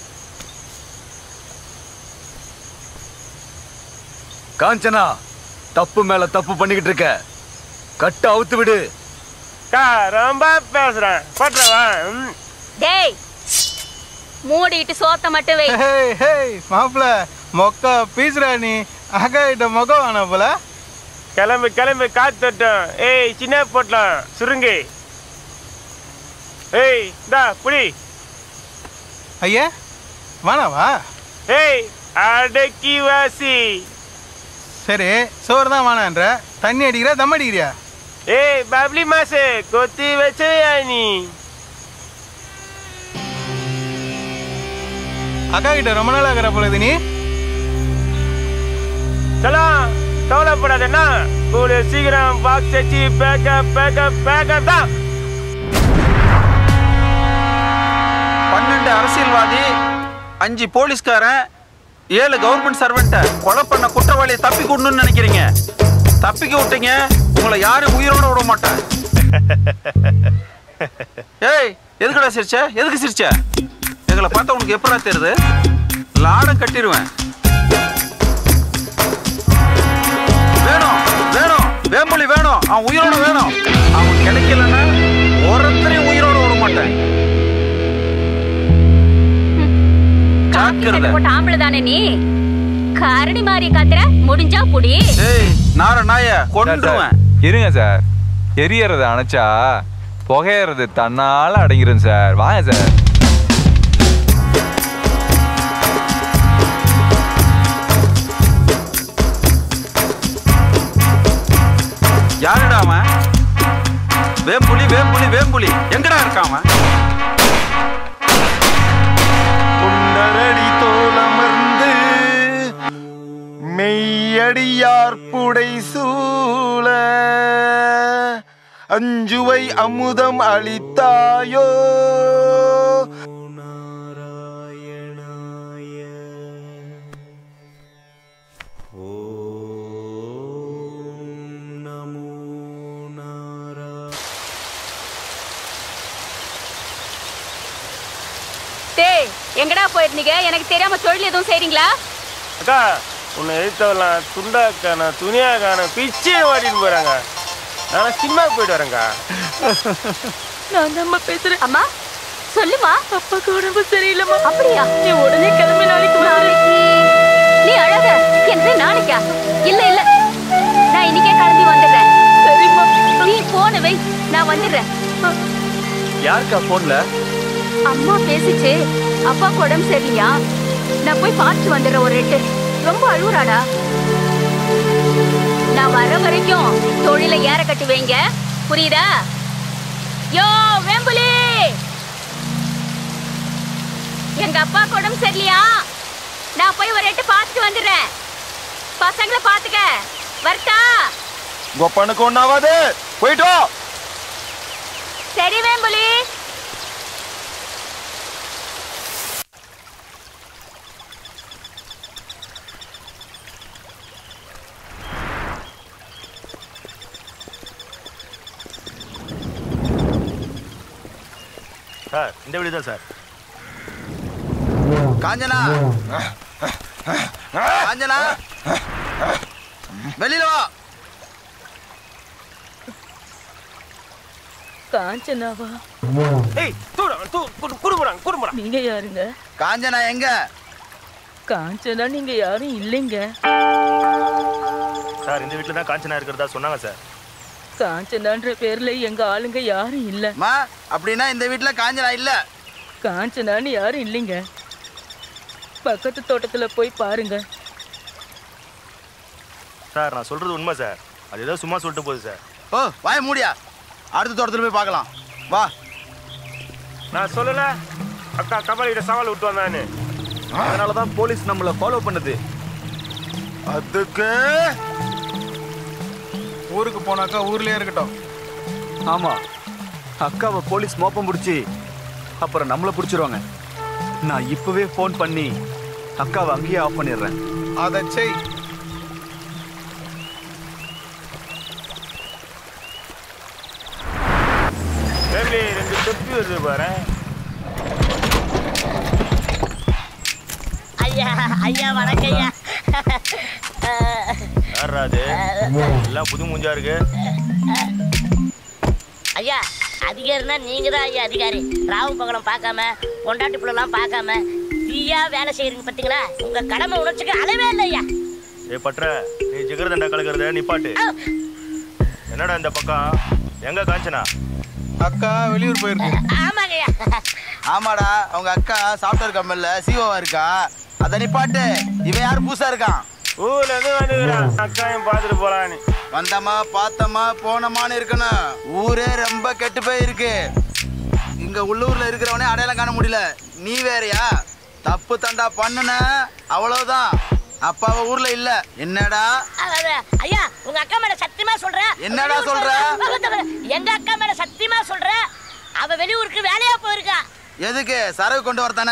காஞ்சனா தப்பு மேல தப்பு பண்ணிக்கிட்டு இருக்க கட்ட அவுத்து விடு கா ரொம்ப பேசுறேன் பற்றவா டேய் மூடிட்டு சோத்த மட்டும் வை ஹேய் ஹேய் மாப்பிள மொக்க பீசுறா நீ அகாயிட்ட முகம் வேணாம் போல கிளம்பு கிளம்பு காத்து தட்டும் ஏய் சின்ன போட்டலாம் சுருங்கி ஏய் இந்தா புடி ஐயா வேணாவா ஏய் அடக்கி வாசி சரி சோறு தான் வேணான்ற தண்ணி அடிக்கிறியா தம் அடிக்கிறியா ஏய் பப்ளி மாசு கொத்தி வச்சவையா நீ அக்கா கிட்ட ரொம்ப நாள் ஆகிற பொழுது நீ சலாம் கவலைப்படாதண்ணா கூடிய சீக்கிரம் பாக்ஸ் வச்சு பேக்கப் பேக்கப் பேக்கப் தான் பன்னெண்டு அரசியல்வாதி அஞ்சு போலீஸ்காரன் ஏழு கவர்மெண்ட் சர்வெண்ட்டை கொலை பண்ண குற்றவாளியை தப்பி கூடணும்னு நினைக்கிறீங்க தப்பிக்க விட்டீங்க உங்களை யாரும் உயிரோட விட மாட்டேன் ஏய் எதுக்குடா சிரிச்ச எதுக்கு சிரிச்ச எங்களை பார்த்தா உனக்கு எப்படா தெரியுது லாடம் கட்டிடுவேன் வேணும் வேணும் வேம்புலி வேணும் அவன் உயிரோட வேணும் அவன் கிடைக்கலன்னா ஒருத்தரையும் உயிரோட விட மாட்டேன் ஜாக்கிரதை போட்ட ஆம்பளை தானே நீ கரடி மாதிரி கத்துற முடிஞ்சா புடி ஏய் நார நாய கொன்றுவேன் இருங்க சார் எரியறத அணைச்சா புகையறது தன்னால அடங்கிரும் சார் வாங்க சார் யாருடா அவன் வேம்புலி வேம்புலி வேம்புலி எங்கடா இருக்கான் அவன் புன்னரடி தோலமர்ந்து மெய்யடியார் புடை சூழ அஞ்சுவை அமுதம் அளித்தாயோ டேய் எங்கடா போயிருந்தீங்க எனக்கு தெரியாம தொழில் எதுவும் செய்றீங்களா அக்கா உன்னை எழுத்தவெல்லாம் துண்டாக்கான துணியாக்கான பிச்சை வாடிட்டு போறாங்க நான் சினிமா போயிட்டு வரேங்க்கா நான் தான் பேசுறேன் அம்மா சொல்லுமா அப்பாக்கு உடம்பு சரியில்லைம்மா அப்படியா நீ உடனே கிளம்பி நாளைக்கு நாளைக்கு நீ அழக என்று நாளைக்கா இல்ல இல்ல நான் இன்னைக்கே கிளம்பி வந்துடுறேன் சரிம்மா நீ போன வை நான் வந்துடுறேன் யாருக்கா போன்ல அம்மா பேசிச்சு அப்பாக்கு உடம்பு சரியில்லையா நான் போய் பார்த்து வந்துடுறேன் ஒரு எட்டு ரொம்ப அழுவுறாடா நான் வர வரைக்கும் தொழில ஏற கட்டி வைங்க புரியுதா யோ வேம்புலி எங்க அப்பாக்கு உடம்பு சரியில்லையா நான் போய் ஒரு எட்டு பார்த்துட்டு வந்துடுறேன் பசங்களை பார்த்துக்க வரட்டா கொப்பனுக்கு ஒண்ணாவாது போயிட்டு வா. சரி வேம்புலி சார் இந்த வீடு தான் சார் காஞ்சனா காஞ்சனா வெளியில வா காஞ்சனாவா ஏய் தூட தூ குடும்பறாங்க குடும்பறாங்க நீங்க யாருங்க காஞ்சனா எங்க காஞ்சனா நீங்க யாரும் இல்லைங்க சார் இந்த வீட்டில் தான் காஞ்சனா இருக்கிறதா சொன்னாங்க சார் காஞ்சனான்ற பேர்ல எங்க ஆளுங்க யாரும் இல்ல மா அப்படின்னா இந்த வீட்ல காஞ்சனா இல்ல காஞ்சனான்னு யாரும் இல்லைங்க பக்கத்து தோட்டத்துல போய் பாருங்க சார் நான் சொல்றது உண்மை சார் அது ஏதோ சும்மா சொல்லிட்டு போகுது சார் ஓ வாய மூடியா அடுத்த தோட்டத்துல போய் பார்க்கலாம் வா நான் சொல்லல அக்கா கமலிட்ட சவால் விட்டு வந்தான்னு அதனால தான் போலீஸ் நம்மளை ஃபாலோ பண்ணுது அதுக்கு ஊருக்கு போனாக்கா ஊர்லயே இருக்கட்டும் ஆமா அக்காவை போலீஸ் மோப்பம் பிடிச்சி அப்புறம் நம்மளை பிடிச்சிருவாங்க நான் இப்பவே ஃபோன் பண்ணி அக்காவை அங்கேயே ஆஃப் பண்ணிடுறேன் அதை செய் ஃபேமிலி ரெண்டு தொப்பி வருது பாரு ஐயா ஐயா வணக்கம் ஐயா யாரா அது எல்லாம் புது மூஞ்சா இருக்கு ஐயா அதிகாரினா நீங்க தான் ஐயா அதிகாரி ராவு பகலம் பார்க்காம பொண்டாட்டி பிள்ளைலாம் பார்க்காம ஃப்ரீயா வேலை செய்யறீங்க பார்த்தீங்களா உங்க கடமை உணர்ச்சிக்கு அளவே இல்லை ஐயா ஏ பற்ற நீ ஜிகர்தண்டா கலக்கிறத நிப்பாட்டு என்னடா இந்த பக்கம் எங்க காஞ்சனா அக்கா வெளியூர் போயிருக்கு ஆமாங்கய்யா ஆமாடா அவங்க அக்கா சாஃப்ட்வேர் கம்பெனில சிஓவா இருக்கா அத நிப்பாட்டு இவன் யாரு புதுசா இருக்கான் ஊர்ல இருந்து வந்துக்கிறான் அக்காயும் பார்த்துட்டு போலான்னு வந்தமா பார்த்தமா போனமான்னு இருக்கணும் ஊரே ரொம்ப கெட்டு போயிருக்கு இங்க உள்ளூர்ல இருக்கிறவனே அடையாளம் காண முடியல நீ வேறயா தப்பு தண்டா பண்ணுன அவ்வளவுதான் அப்ப அவ ஊர்ல இல்ல என்னடா அதாவது, ஐயா உங்க அக்கா மேல சத்தியமா சொல்றேன் என்னடா சொல்ற? எங்க அக்கா மேல சத்தியமா சொல்றேன் அவ வெளியூருக்கு வேலையா போயிருக்கா எதுக்கு சரக்கு கொண்டு வரத்தானே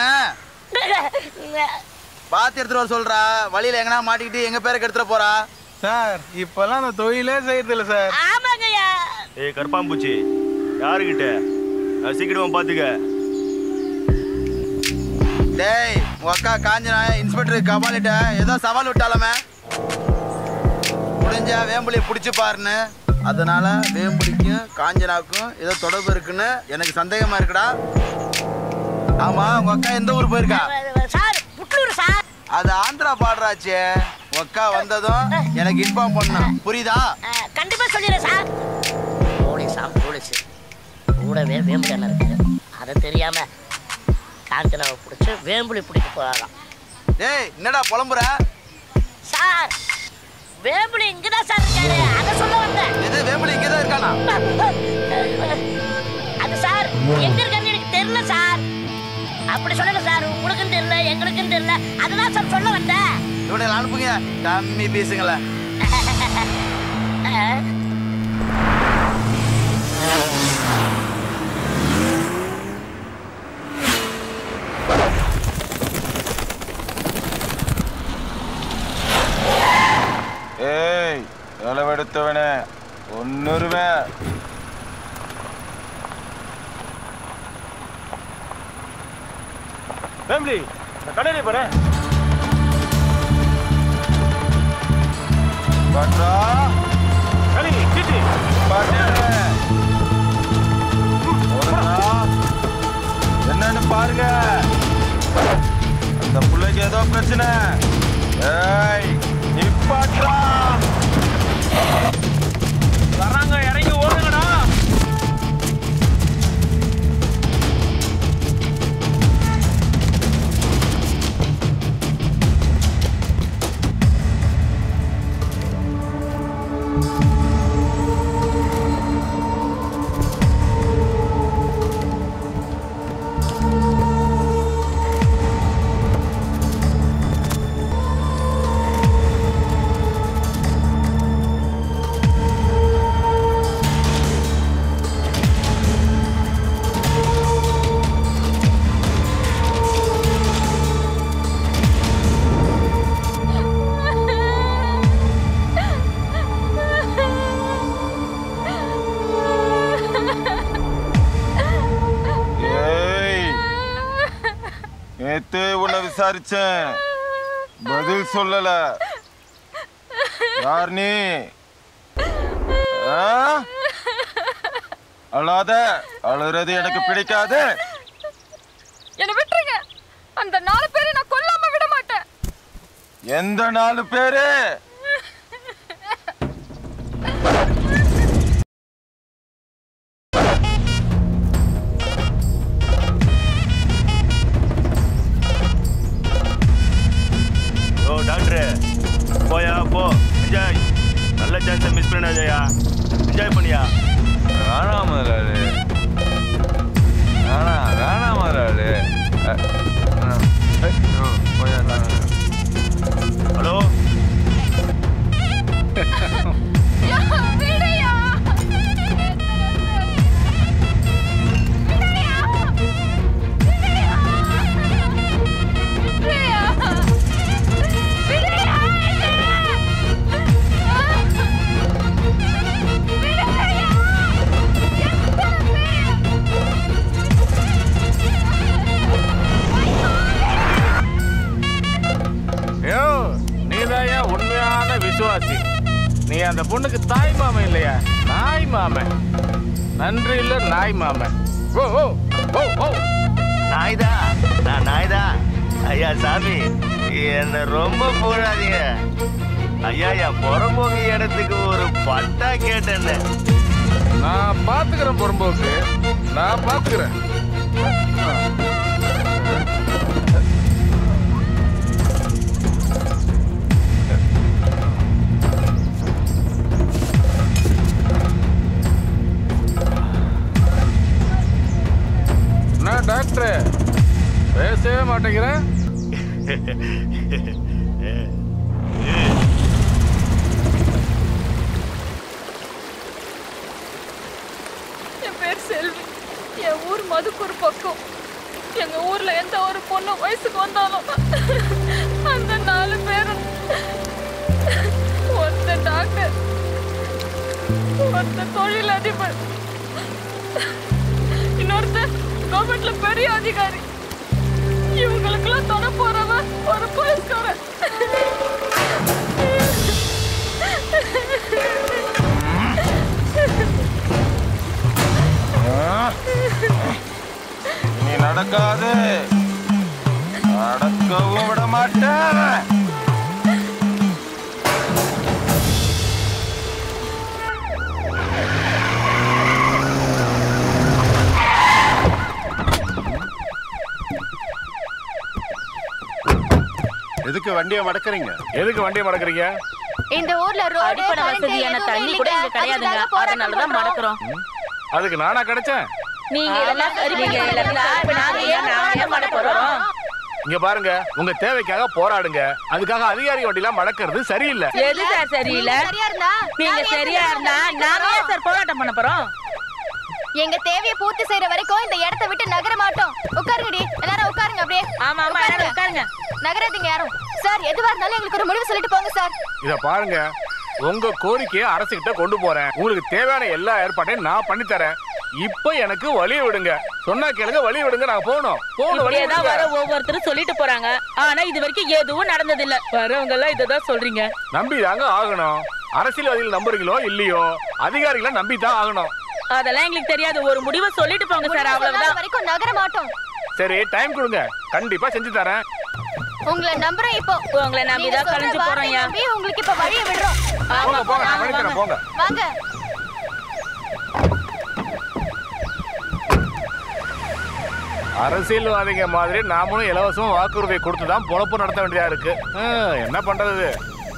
பாத்து எடுத்துட்டு வர சொல்றா வழியில எங்கனா மாட்டிக்கிட்டு எங்க பேரை கெடுத்துட போறா சார் இப்பெல்லாம் அந்த தொழிலே செய்யறது இல்ல சார் ஆமாங்கய்யா ஏய் கருப்பாம்பூச்சி யாருக்கிட்ட நான் சீக்கிரமா பாத்துக்க டேய் உங்க அக்கா காஞ்சனா இன்ஸ்பெக்டர் கபாலிட்ட ஏதோ சவால் விட்டாலமே முடிஞ்சா வேம்புலியை பிடிச்சு பாருன்னு அதனால வேம்புலிக்கும் காஞ்சனாவுக்கும் ஏதோ தொடர்பு இருக்குன்னு எனக்கு சந்தேகமா இருக்குடா ஆமா உங்க அக்கா எந்த ஊர் போயிருக்கா சார் புட்டூர் சார் அது ஆந்திரா பாடுறாச்சே உங்க அக்கா வந்ததும் எனக்கு இன்ஃபார்ம் பண்ணணும் புரியுதா அஹ், கண்டிப்பா சொல்லிடுறேன் சார் போலீஸா போலீஸ் கூடவே வேம்புலி அண்ணன் இருக்கு அதை தெரியாம காஞ்சனாவை பிடிச்சி வேம்புலி பிடிக்க போறாராம் டேய் என்னடா புலம்புற சார் வேம்புலி இங்கதான் சார் இருக்காரு அதை சொல்ல வந்தேன் எது வேம்புலி இங்கதான் இருக்கானா அது சார் எங்க இருக்காருன்னு எனக்கு தெரியல சார் அப்படி சொல்லல சார் உங்களுக்கும் தெரியல எங்களுக்கும் தெரியல அதுதான் சார் சொல்ல வந்தேன் இவனை அனுப்புங்க கம்மி பீஸுங்களேன் அஹ், ஏய் இளவெடுத்தவனே ஒன்னுருவேன் ஃபேமிலி நான் கடையில போறேன் பண்றா களி சீட்டு என்னன்னு பாருங்க அந்த பிள்ளைக்கு ஏதோ பிரச்சனை ஏய் நிப்பாட்றா வராங்க இறங்கி ஓடுங்கடா ஏய் நேத்து உன்னை விசாரிச்சேன் பதில் சொல்லல யார் நீ ஆ? அழாத அழுறது எனக்கு பிடிக்காது என்ன விட்டுருங்க அந்த நாலு பேரை நான் கொல்லாம விட மாட்டேன் எந்த நாலு பேரு ஓ டாக்டர் போயா போ என்ஜாய் நல்ல சான்ஸை மிஸ் பண்ணாதயா என்ஜாய் பண்ணியா வேணாம் முதலாளி வேணாம் வேணாம் முதலாளி அ, வேணாம். ஏ, ஓ, போயா, வேணாம். ஹலோ விடையா ஐயோ நீதாயா உண்மையான விசுவாசி நீ அந்த பொண்ணுக்கு தாய் மாமன் இல்லையா நாய் மாமன் நன்றி இல்ல நாய் மாமன் ஓ ஓ ஓ ஓ நாய்தா நான் நாய்தா ஐயா சாமி என்ன ரொம்ப போடாதீங்க ஐயா என் புறம்போக்கு இடத்துக்கு ஒரு பட்டா கேட்டேன்னு நான் பாத்துக்கிறேன் புறம்போக்கு நான் பாத்துக்கிறேன் என்ன டாக்டர் பேசவே மாட்டேங்கிறேன் என் பேர் செல்வி என் ஊர் மதுக்கூர் பக்கம் எங்க ஊர்ல எந்த ஒரு பொண்ணு வயசுக்கு வந்தாலும் அந்த நாலு பேரும் ஒருத்த டாக்டர் ஒருத்த தொழில் அதிபர் இன்னொருத்தர் கவர்மெண்ட்ல பெரிய அதிகாரி இவங்களுக்கெல்லாம் தொட போறவன் ஒரு போலீஸ்காரன் நீ நடக்காது நடக்கவும் விட மாட்டேன் எதுக்கு வண்டியை மடக்குறீங்க எதுக்கு வண்டியை மடக்குறீங்க இந்த ஊர்ல ரோடு அடிப்படை current வசதியான எதுவும் தண்ணி கூட இங்க இல்லைங்க. கிடையாதுங்க அதுக்காக போராட்டம் அதனாலதான் பண்றோம். மடக்குறோம் அதுக்கு நானா கிடைச்சேன் நீங்க இதெல்லாம் சரி நீங்க பண்ணி இதெல்லாம் கொடுத்தா இப்ப நாங்க ஏன் நாங்க மடக்க போறோம் இங்க பாருங்க உங்க தேவைக்காக போராடுங்க அதுக்காக அதிகாரி வண்டிலாம் மடக்கிறது சரியில்லை எது சார் சரியில்லை நீங்க சரியா இருந்தா நீங்க நாங்க ஏன் சரியா இருந்தா நாங்க ஏன் சார் போராட்டம் பண்ண போறோம் எங்க தேவையை பூர்த்தி செய்யற வரைக்கும் இந்த இடத்தை விட்டு நகர மாட்டோம் உட்காருங்கடி எல்லாரும் உட்காருங்க அப்படியே ஆமா ஆமா எல்லாரும் உட்காருங்க நகராதீங்க யாரும் சார் எதுவா இருந்தாலும் எங்களுக்கு ஒரு முடிவு சொல்லிட்டு போங்க சார் இத பாருங்க உங்க கோரிக்கையை அரசுகிட்ட கொண்டு போறேன் உங்களுக்கு தேவையான எல்லா ஏற்பாட்டையும் நான் பண்ணி தரேன் இப்ப எனக்கு வழி விடுங்க சொன்னா கேளுங்க வழி விடுங்க நான் போகணும் போகணும் வழி இப்படியேதான் வர விடுங்க ஒவ்வொருத்தரும் சொல்லிட்டு போறாங்க ஆனா இது வரைக்கும் எதுவும் நடந்தது இல்ல வரவங்க எல்லாம் இததான் சொல்றீங்க நம்பி தாங்க ஆகணும் அரசியல்வாதிகள் நம்புறீங்களோ இல்லையோ அதிகாரிகளை நம்பி தான் ஆகணும் அதெல்லாம் எங்களுக்கு தெரியாது ஒரு முடிவை சொல்லிட்டு போங்க சார் முடிவு சொல்லாத அவ்வளவுதான் வரைக்கும் நகர மாட்டோம் சரி டைம் கொடுங்க கண்டிப்பா செஞ்சு தரேன் உங்களை நம்புறோம் இப்போ உங்களை நம்பி நீங்க தான் சொல்ற கலைஞ்சு வார்த்தையை போறோம் ஐயா. நம்பி உங்களுக்கு இப்ப வழியை விடுறோம் போங்க போங்க நான் பண்ணி தரேன் போங்க வாங்க அரசியல்வாதிங்க மாதிரி நாமளும் இலவசமா வாக்குறுதி கொடுத்து தான் பொழப்பு நடத்த வேண்டியதா இருக்கு ஹம், என்ன பண்றது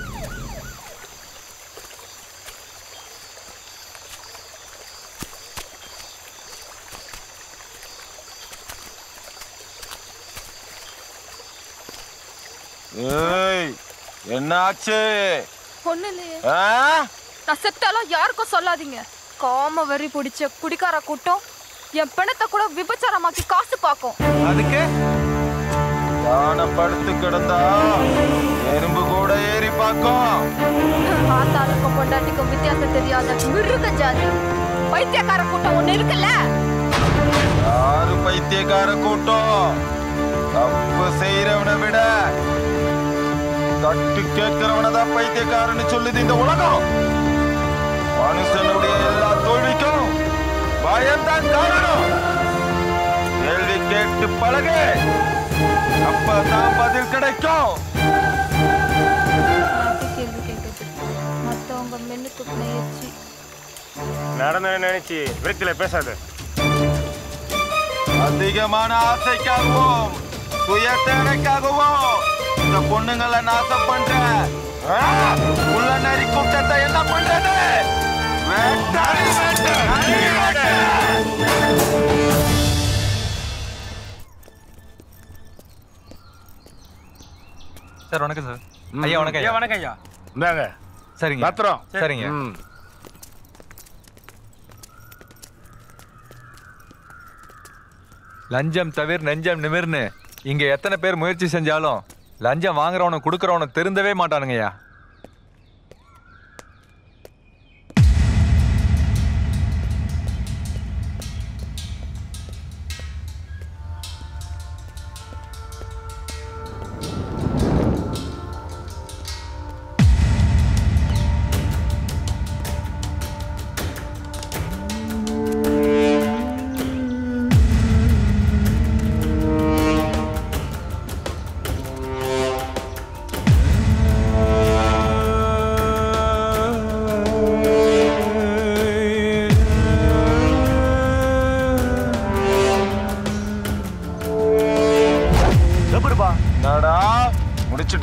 ஏய் என்ன ஆச்சு ஒண்ணு இல்லையே ஆ? நான் செத்தாலும் யாருக்கும் சொல்லாதீங்க காம வெறி பிடிச்ச குடிக்கார கூட்டம் என் பிணத்தை கூட விபச்சாரமாக்கி காசு பார்க்கும் அதுக்கு தான படுத்து கிடந்தா எறும்பு கூட ஏறி பார்க்கும் ஆத்தாளுக்கும் பொண்டாட்டிக்கும் வித்தியாசம் தெரியாத மிருக ஜாதி பைத்தியக்கார கூட்டம் ஒண்ணு இருக்குல்ல யாரு பைத்தியக்கார கூட்டம் தப்பு செய்யறவனை விட தட்டு கேட்கிறவனை தான் பைத்தியக்காரன்னு சொல்லுது இந்த உலகம் மனுஷனுடைய எல்லா தோல்விக்கும் பயம்தான் காரணம் கேள்வி கேட்டு பழகு அப்பதான் பதில் கிடைக்கும் கேள்வி கேட்குது மத்தவங்க மென்னு துப்பின எச்சி நடந்த நினைச்சு விரக்தியில பேசாத அதிகமான ஆசைக்காகவும் சுய தேவைக்காகவும் இந்த பொண்ணுங்களை நாசம் பண்ற ஆ, உள்ள நரி கூட்டத்தை என்ன பண்றது வேட்டாளி வேட்டை, நரி வேட்டை. சார் வணக்கம் சார் ஐயா வணக்கம் ஐயா, வணக்கம் ஐயா. இந்தாங்க சரிங்க பத்திரம் சரிங்க ம். லஞ்சம் தவிர நெஞ்சம் நிமிர்னு இங்க எத்தனை பேர் முயற்சி செஞ்சாலும் லஞ்சம் வாங்குறவனும் கொடுக்கறவனும் திருந்தவே மாட்டானுங்கய்யா ஆ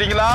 முடிச்சிட்டீங்களா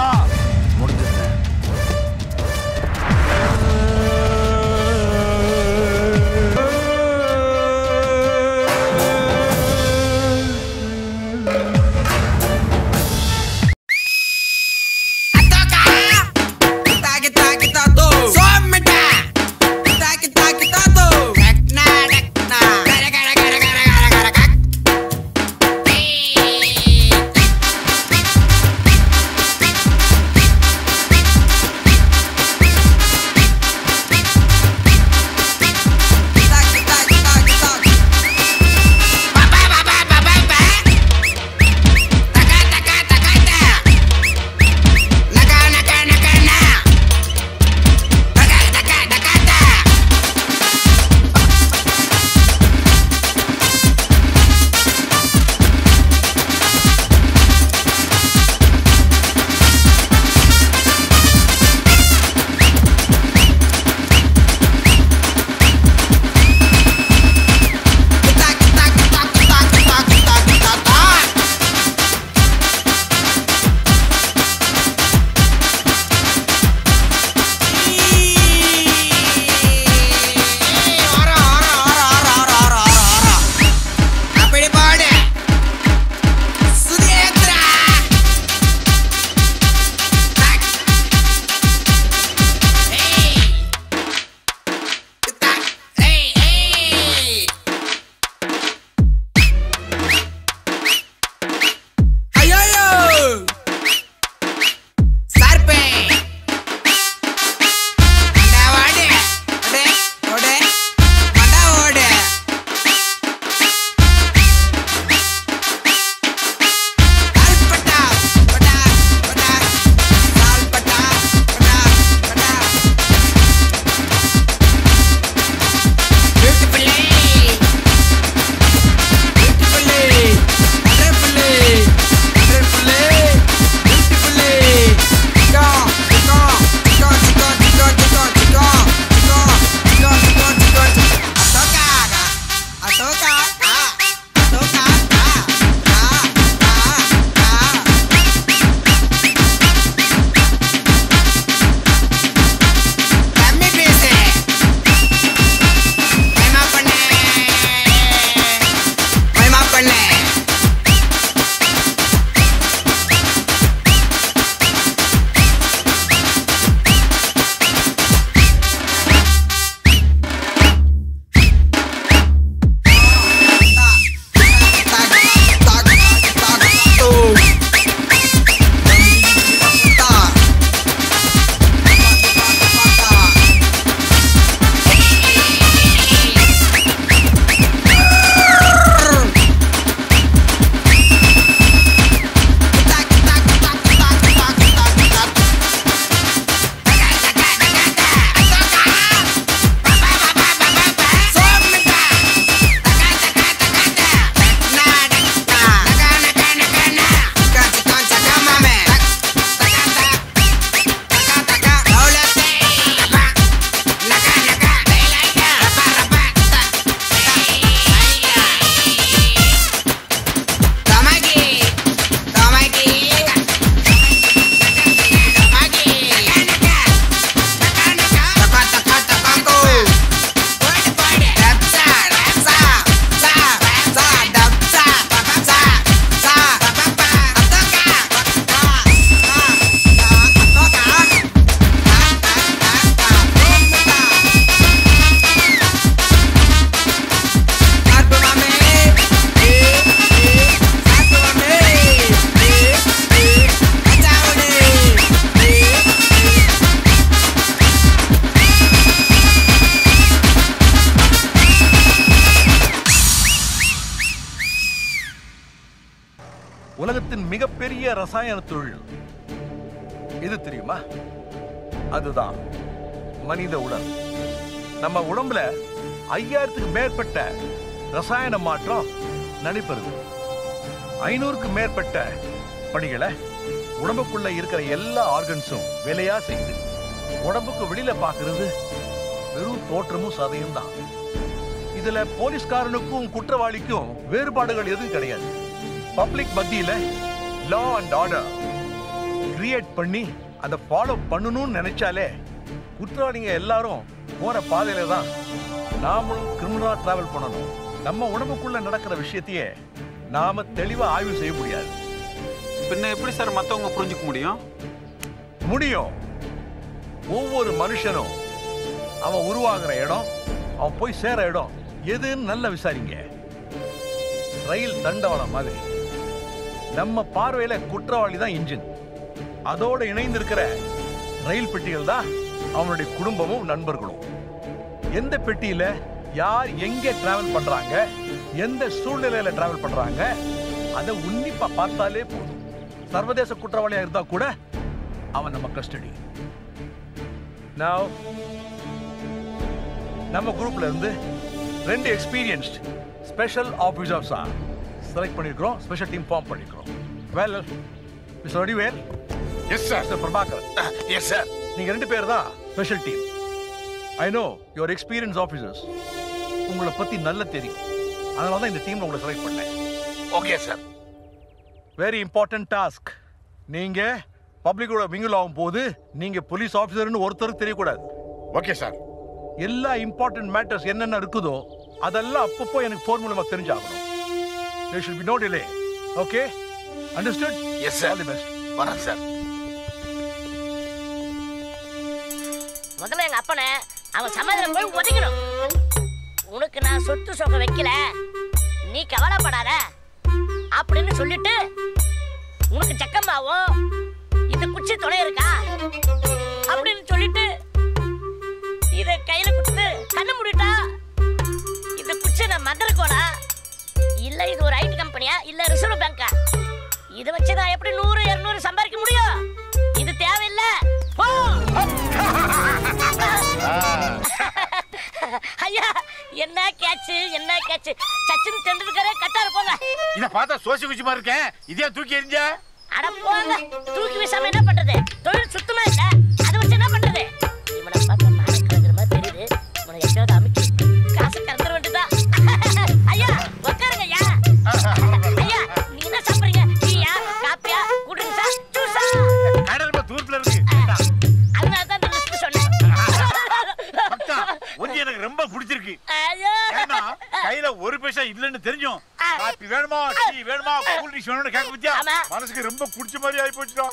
உலகத்தின் மிகப்பெரிய ரசாயன தொழில் எது தெரியுமா அதுதான் மனித உடல் நம்ம உடம்புல ஐயாயிரத்துக்கு மேற்பட்ட ரசாயன மாற்றம் நடைபெறுது ஐநூறுக்கு மேற்பட்ட பணிகளை உடம்புக்குள்ள இருக்கிற எல்லா ஆர்கன்ஸும் வேலையா செய்யுது உடம்புக்கு வெளியில பாக்குறது வெறும் தோற்றமும் சதையும் தான் இதுல போலீஸ்காரனுக்கும் குற்றவாளிக்கும் வேறுபாடுகள் எதுவும் கிடையாது பப்ளிக் மத்தியில லா அண்ட் ஆர்டர் கிரியேட் பண்ணி அதை ஃபாலோ பண்ணணும்னு நினைச்சாலே குற்றவாளிங்க எல்லாரும் போற பாதையில தான் நாமளும் கிரிமினலா டிராவல் பண்ணணும் நம்ம உடம்புக்குள்ள நடக்கிற விஷயத்தையே நாம தெளிவா ஆய்வு செய்ய முடியாது பின்ன எப்படி சார் மத்தவங்க புரிஞ்சுக்க முடியும் முடியும் ஒவ்வொரு மனுஷனும் அவன் உருவாகிற இடம் அவன் போய் சேர இடம் எதுன்னு நல்லா விசாரிங்க ரயில் தண்டவாளம் மாதிரி நம்ம பார்வையில குற்றவாளி தான் இன்ஜின் அதோட இணைந்திருக்கிற ரயில் பெட்டிகள் தான் அவனுடைய குடும்பமும் நண்பர்களும் எந்த பெட்டியில யார் எங்க டிராவல் பண்றாங்க எந்த சூழ்நிலையில டிராவல் பண்றாங்க அதை உன்னிப்பா பார்த்தாலே போதும் சர்வதேச குற்றவாளியா இருந்தா கூட அவன் நம்ம கஸ்டடி Now நம்ம குரூப்ல இருந்து ரெண்டு எக்ஸ்பீரியன்ஸ்ட் ஸ்பெஷல் ஆஃபீஸர்ஸா செலக்ட் பண்ணிருக்கிறோம் ஸ்பெஷல் டீம் ஃபார்ம் பண்ணிருக்கிறோம் well mister Vadivel yes sir mister Prabhakar yes sir நீங்க ரெண்டு பேர் தான் special team I know your experience officers உங்களை பத்தி நல்ல தெரியும் அதனால தான் இந்த டீம்ல உங்களை செலக்ட் பண்ணேன் okay sir very important task நீங்க பப்ளிக்கோட மிங்கிள் ஆகும் போது நீங்க போலீஸ் ஆஃபீஸர்னு ஒருத்தருக்கு தெரியக்கூடாது ஓகே சார் எல்லா இம்பார்ட்டன்ட் மேட்டர்ஸ் என்னென்ன இருக்குதோ அதெல்லாம் அப்பப்போ எனக்கு ஃபோன் மூலமா தெரிஞ்சாகணும் there should be no delay okay understood yes sir all the best வரேன் சார் முதல்ல எங்க அப்பனை அவன் சமாதானம் போய் ஒதுக்கணும் உனக்கு நான் சொத்து சொக்க வைக்கல நீ கவலைப்படாத அப்படின்னு சொல்லிட்டு உனக்கு சக்கமாவும் இந்த குச்சி துணை இருக்கா அப்படின்னு சொல்லிட்டு இத கையில கொடுத்து கண்ணு மூடிட்டா இந்த குச்சி நான் மந்திரக்கோடா இல்ல இது ஒரு ஐடி கம்பெனியா இல்ல ரிசர்வ் பேங்கா இத வச்சு நான் எப்படி நூறு இருநூறு சம்பாதிக்க முடியும் இது தேவையில்லை போ ஐயா என்ன கேட்ச் என்ன கேட்ச் சச்சின் டெண்டுல்கரே கட்டா இருப்போங்க இத பார்த்தா சோசி குச்சி மாதிரி இருக்கேன் இதே தூக்கி எறிஞ்ச அட போங்க தூக்கி வீசாம என்ன பண்றது தொழில் சுத்தமா இல்ல அதை வச்சு என்ன பண்றது இவனை பார்த்தா நாளை கலங்குற மாதிரி தெரியுது இவனை எப்படியாவது அமைச்சு காசு கறந்துட வேண்டியதா ஐயா உட்காருங்க ஐயா ஐயா நீங்க என்ன சாப்பிடுறீங்க டீயா காப்பியா குடிங்க ஜூஸா கடை ரொம்ப தூரத்துல இருக்கு அதனால தான் இந்த லிஸ்ட் சொன்னேன் அக்கா, உனக்கு எனக்கு ரொம்ப பிடிச்சிருக்கு ஐயோ ஏன்னா கையில ஒரு பைசா இல்லன்னு தெரிஞ்சும் காப்பி வேணுமா டீ வேணுமா கூல் ட்ரிங்க்ஸ் வேணும்னு கேட்க பத்தியா மனசுக்கு ரொம்ப பிடிச்ச மாதிரி ஆகி போச்சுடா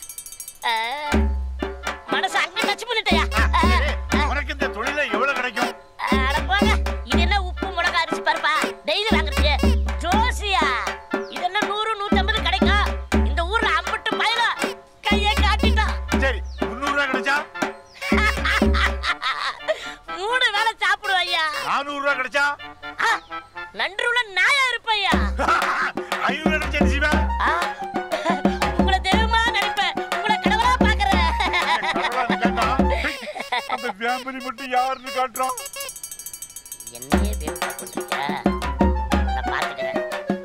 மனசு அங்க டச் பண்ணிட்டயா உனக்கு இந்த தொழில எவ்வளவு கிடைக்கும் அட போங்க இது என்ன உப்பு மிளகா அரிசி பருப்பா டெய்லி வாங்குறது ஜோசியா இது என்ன நூறு நூத்தம்பது கிடைக்கும் இந்த ஊர்ல அம்பட்டு பயில கையை காட்டிட்டான் சரி முந்நூறு ரூபாய் கிடைச்சா மூணு வேளை சாப்பிடுவோம் ஐயா நானூறு ரூபாய் கிடைச்சா நன்றி உள்ள நாயா இருப்பையா ஐநூறு ரூபாய் கிடைச்சா ஜீவா உங்களை தெய்வமா நினைப்பேன் உங்களை கடவுளா பாக்குறேன் அந்த ஃபேமிலி மட்டும் யாருன்னு காட்டுறோம் என்னையே வேவா போட்டுருக்க நான் பாத்துக்கிறேன்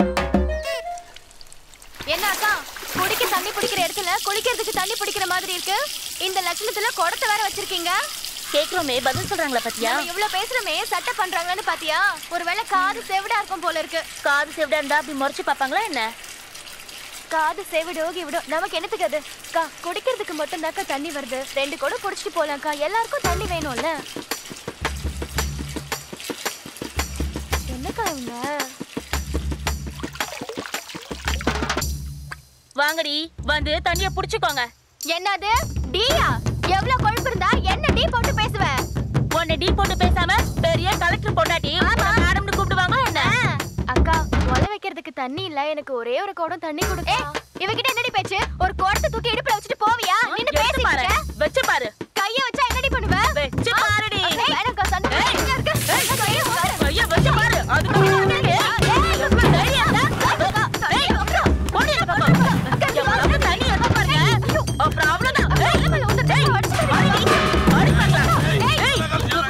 என்ன அக்கா குடிக்க தண்ணி பிடிக்கிற இடத்துல குளிக்கிறதுக்கு தண்ணி பிடிக்கிற மாதிரி இருக்கு இந்த லட்சணத்துல குடத்தை வேற வச்சிருக்கீங்க கேக்குறோமே பதில் சொல்றாங்களா பாத்தியா நம்ம இவ்ளோ பேசுறோமே சட்டை பண்றாங்களான்னு பாத்தியா ஒருவேளை காது செவிடா இருக்கும் போல இருக்கு காது செவிடா இருந்தா அப்படி முறைச்சு பாப்பாங்களா என்ன காது செவிடோ கிவிடோ நமக்கு என்னத்துக்கு அது அக்கா குடிக்கிறதுக்கு மட்டும் தாக்கா தண்ணி வருது ரெண்டு கூட குடிச்சிட்டு போலாம்க்கா எல்லாருக்கும் தண்ணி வேணும்ல என்னக்கா இவங்க வாங்கடி வந்து தண்ணிய புடிச்சுக்கோங்க என்னது டீயா எவ்வளவு கொழுப்பு இருந்தா என்ன டீ போட்டு பேசுவ உன்னை டீ போட்டு பேசாம பெரிய கலெக்டர் பொண்டாட்டி மேடம்னு கூப்பிடுவாங்களா என்ன அக்கா ஒல வைக்கிறதுக்கு தண்ணி இல்ல எனக்கு ஒரே ஒரு குடம் தண்ணி கொடுங்க இவகிட்ட என்னடி பேச்சு ஒரு குடத்தை தூக்கி இடுப்புல வச்சுட்டு போவியா நின்னு எடுத்து பாரு. பேசிட்டு வச்சு பாரு கைய வச்சா என்னடி பண்ணுவ வச்சு பாருடி. வேணாக்கா சண்டை போட்டுக்கிட்டே இருக்க. கைய பாரு. ஐயா வச்சு பாரு அதுக்கு முன்னாடி எவ்வளவு தைரியம் இருந்தா? ஏய், போடி அந்த பக்கம். எவ்வளவு தண்ணி எடுத்து பாருங்க. அப்புறம் அவ்வளவுதான். ஏய், ஏய், வாடி, வாடி பார்க்கலாம். ஏய்,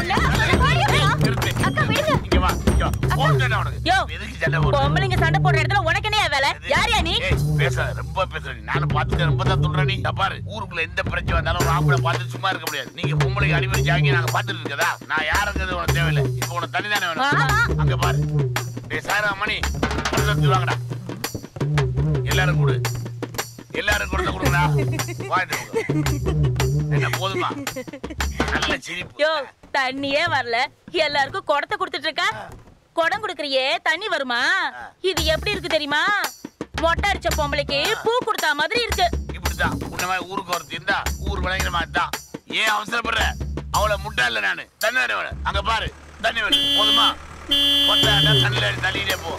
அக்கா விடுங்க இங்க வா இங்க வா போட்டுடா உனக்கு யோ, எதுக்கு சண்டை போடுற பொம்பளைங்க சண்டை போடுற இடத்துல உனக்கு என்ன வேலை யாரியா நீ ஏய், பேசாத ரொம்ப பேசுற நீ நானும் பார்த்துட்டு ரொம்ப தான் துள்ற நீ இங்க பாரு ஊருக்குள்ள எந்த பிரச்சனை வந்தாலும் ஒரு ஆம்பளை பார்த்து சும்மா இருக்க முடியாது நீங்க பொம்பளைக்கு அடிப்படை ஜாங்கி நாங்க பார்த்துட்டு இருக்கதா நான் யாருங்கிறது உனக்கு தேவையில்லை இப்போ உனக்கு தண்ணி தானே வேணும் அங்க பாரு டேய் சாரா மணி பணத்தை வாங்கடா எல்லாரும் கூடு எல்லாரும் கொடுத்த கொடுங்கடா வாங்கிட்டு போங்க. என்ன போதுமா நல்ல சிரிப்பு யோ தண்ணியே வரல எல்லாருக்கும் குடத்தை கொடுத்துட்டு இருக்க குடம் குடுக்கறியே தண்ணி வருமா இது எப்படி இருக்கு தெரியுமா மொட்டை அடிச்ச பொம்பளைக்கு பூ கொடுத்தா மாதிரி இருக்கு இப்படிதான் உன்ன மாதிரி ஊருக்கு ஒருத்தி இருந்தா ஊர் விளைங்கிற மாதிரி தான் ஏன் அவசரப்படுற அவளை முட்டா இல்ல நானு தண்ணி வேணும் அவளை அங்க பாரு தண்ணி வேணும் போதுமா கொட்டாண்டா தண்ணியில தள்ளிட்டே போ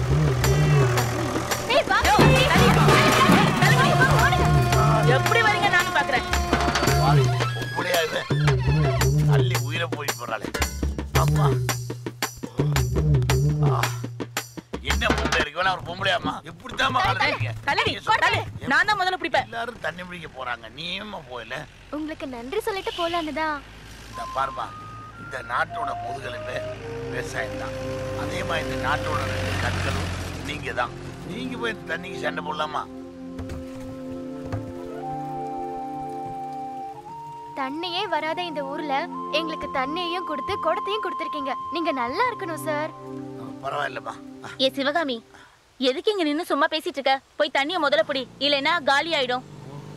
எப்படி வரீங்க நானும் பாக்குறேன் பாரு பொம்பளையா இவ தள்ளி உயிரை போய் போறாளே அம்மா ஆ. என்ன பொம்பளை இருக்கு வேணா ஒரு பொம்பளையாம்மா எப்படித்தாம்மா வளர்றீங்க கலவி தள்ளு. நான் தான் முதல்ல பிடிப்பேன் எல்லாரும் தண்ணி பிடிக்க போறாங்க நீயுமா போயில உங்களுக்கு நன்றி சொல்லிட்டு போலான்னு தான் இந்த பாருமா இந்த நாட்டோட முதுகெலும்பே விவசாயம் தான் அதே மாதிரி இந்த நாட்டோட ரெண்டு கண்களும் நீங்க தான் நீங்க போய் இந்த தண்ணிக்கு சண்டை போடலாமா தண்ணியே வராத இந்த ஊர்ல எங்களுக்கு தண்ணியையும் கொடுத்து குடத்தையும் கொடுத்துருக்கீங்க நீங்க நல்லா இருக்கணும் சார் பரவாயில்லம்மா ஏ சிவகாமி எதுக்கு இங்க நின்னு சும்மா பேசிட்டு இருக்க போய் தண்ணிய முதல்ல பிடி இல்லைன்னா காலி ஆயிடும்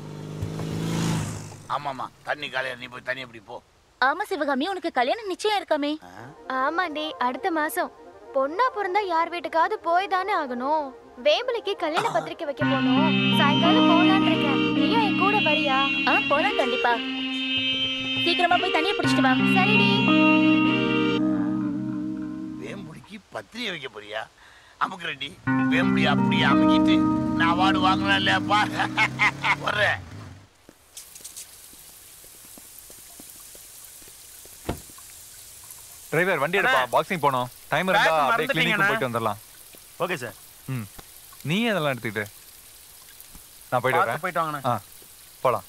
ஆமாமா தண்ணி காலையில நீ போய் தண்ணி எப்படி போ ஆமா சிவகாமி உனக்கு கல்யாணம் நிச்சயம் இருக்காமே ஆமாண்டி அடுத்த மாசம் பொண்ணா பிறந்தா யார் வீட்டுக்காவது போய் தானே ஆகணும் வேம்பலைக்கு கல்யாண பத்திரிக்கை வைக்க போனோம் சாயங்காலம் போலான்னு இருக்கேன் நீயும் என் கூட வரியா ஆ போலாம் கண்டிப்பா சீக்கிரமா போய் தண்ணிய பிடிச்சிட்டு வா சரிடி வேம்புடிக்கு பத்திரிகை வைக்க போறியா அமுக்கு ரெட்டி வேம்புடி அப்படியே அமுக்கிட்டு நான் அவார்டு வாங்கினேன் இல்லையாப்பா வர்றேன் டிரைவர் வண்டி எடுப்பா பாக்ஸிங் போனோம் டைம் இருந்தா Bag அப்படியே கிளினிக் மறந்துட்டீங்கண்ணா. போயிட்டு வந்துடலாம் ஓகே சார் ம் நீ அதெல்லாம் எடுத்துக்கிட்டு நான் போயிட்டு பார்த்து வரேன் போயிட்டு வாங்கண்ணா. ஆ போலாம்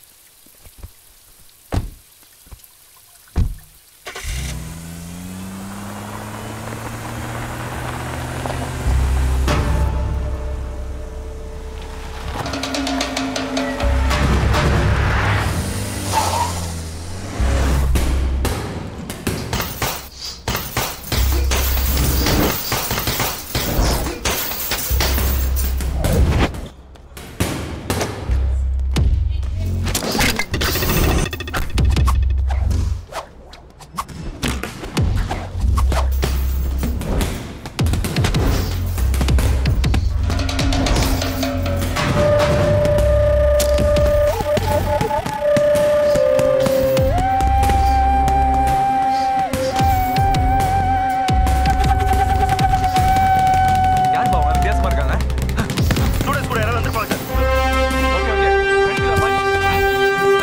யாருப்பா அவங்க வித்தியாசமா இருக்காங்க ஸ்டூடெண்ட்ஸ் கூட யாராவது வந்துருப்பாங்க சார் ஓகே ஓகே கண்டிப்பா பாய்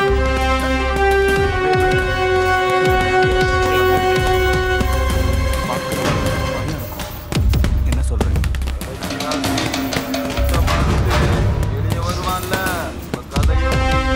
என்ன சொல்றீங்க வெளியே வருவான்ல இப்ப கதையை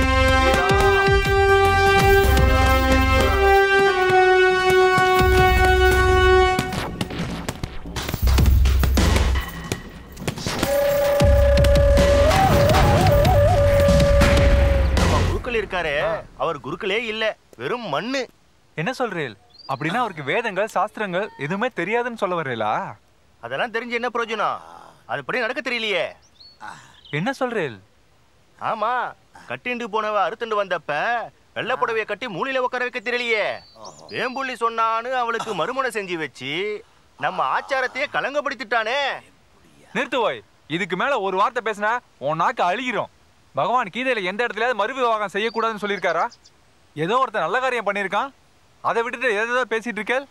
நம்ம குருக்கள் இருக்காரே அவர் குருக்களே இல்ல வெறும் மண்ணு என்ன சொல்றீல் அப்படின்னா அவருக்கு வேதங்கள் சாஸ்திரங்கள் எதுவுமே தெரியாதுன்னு சொல்ல வரீங்களா அதெல்லாம் தெரிஞ்சு என்ன பிரயோஜனம் அதுபடி நடக்க தெரியலையே என்ன சொல்றீல் ஆமா கட்டிண்டு போனவ அறுத்துண்டு வந்தப்ப வெள்ளை புடவைய கட்டி மூலையில உட்கார வைக்க தெரியலையே வேம்புள்ளி சொன்னான்னு அவளுக்கு மறுமணம் செஞ்சு வச்சு நம்ம ஆச்சாரத்தையே கலங்கப்படுத்திட்டானே நிறுத்து போய் இதுக்கு மேல ஒரு வார்த்தை பேசினா உன் நாக்கு அழுகிரும் பகவான் கீதையில எந்த இடத்துலயாவது மறு விவாகம் செய்யக்கூடாதுன்னு சொல்லியிருக்காரா ஏதோ ஒருத்தன் நல்ல காரியம் பண்ணியிருக்கான் அதை விட்டுட்டு எதை பேசிட்டு இருக்கேள்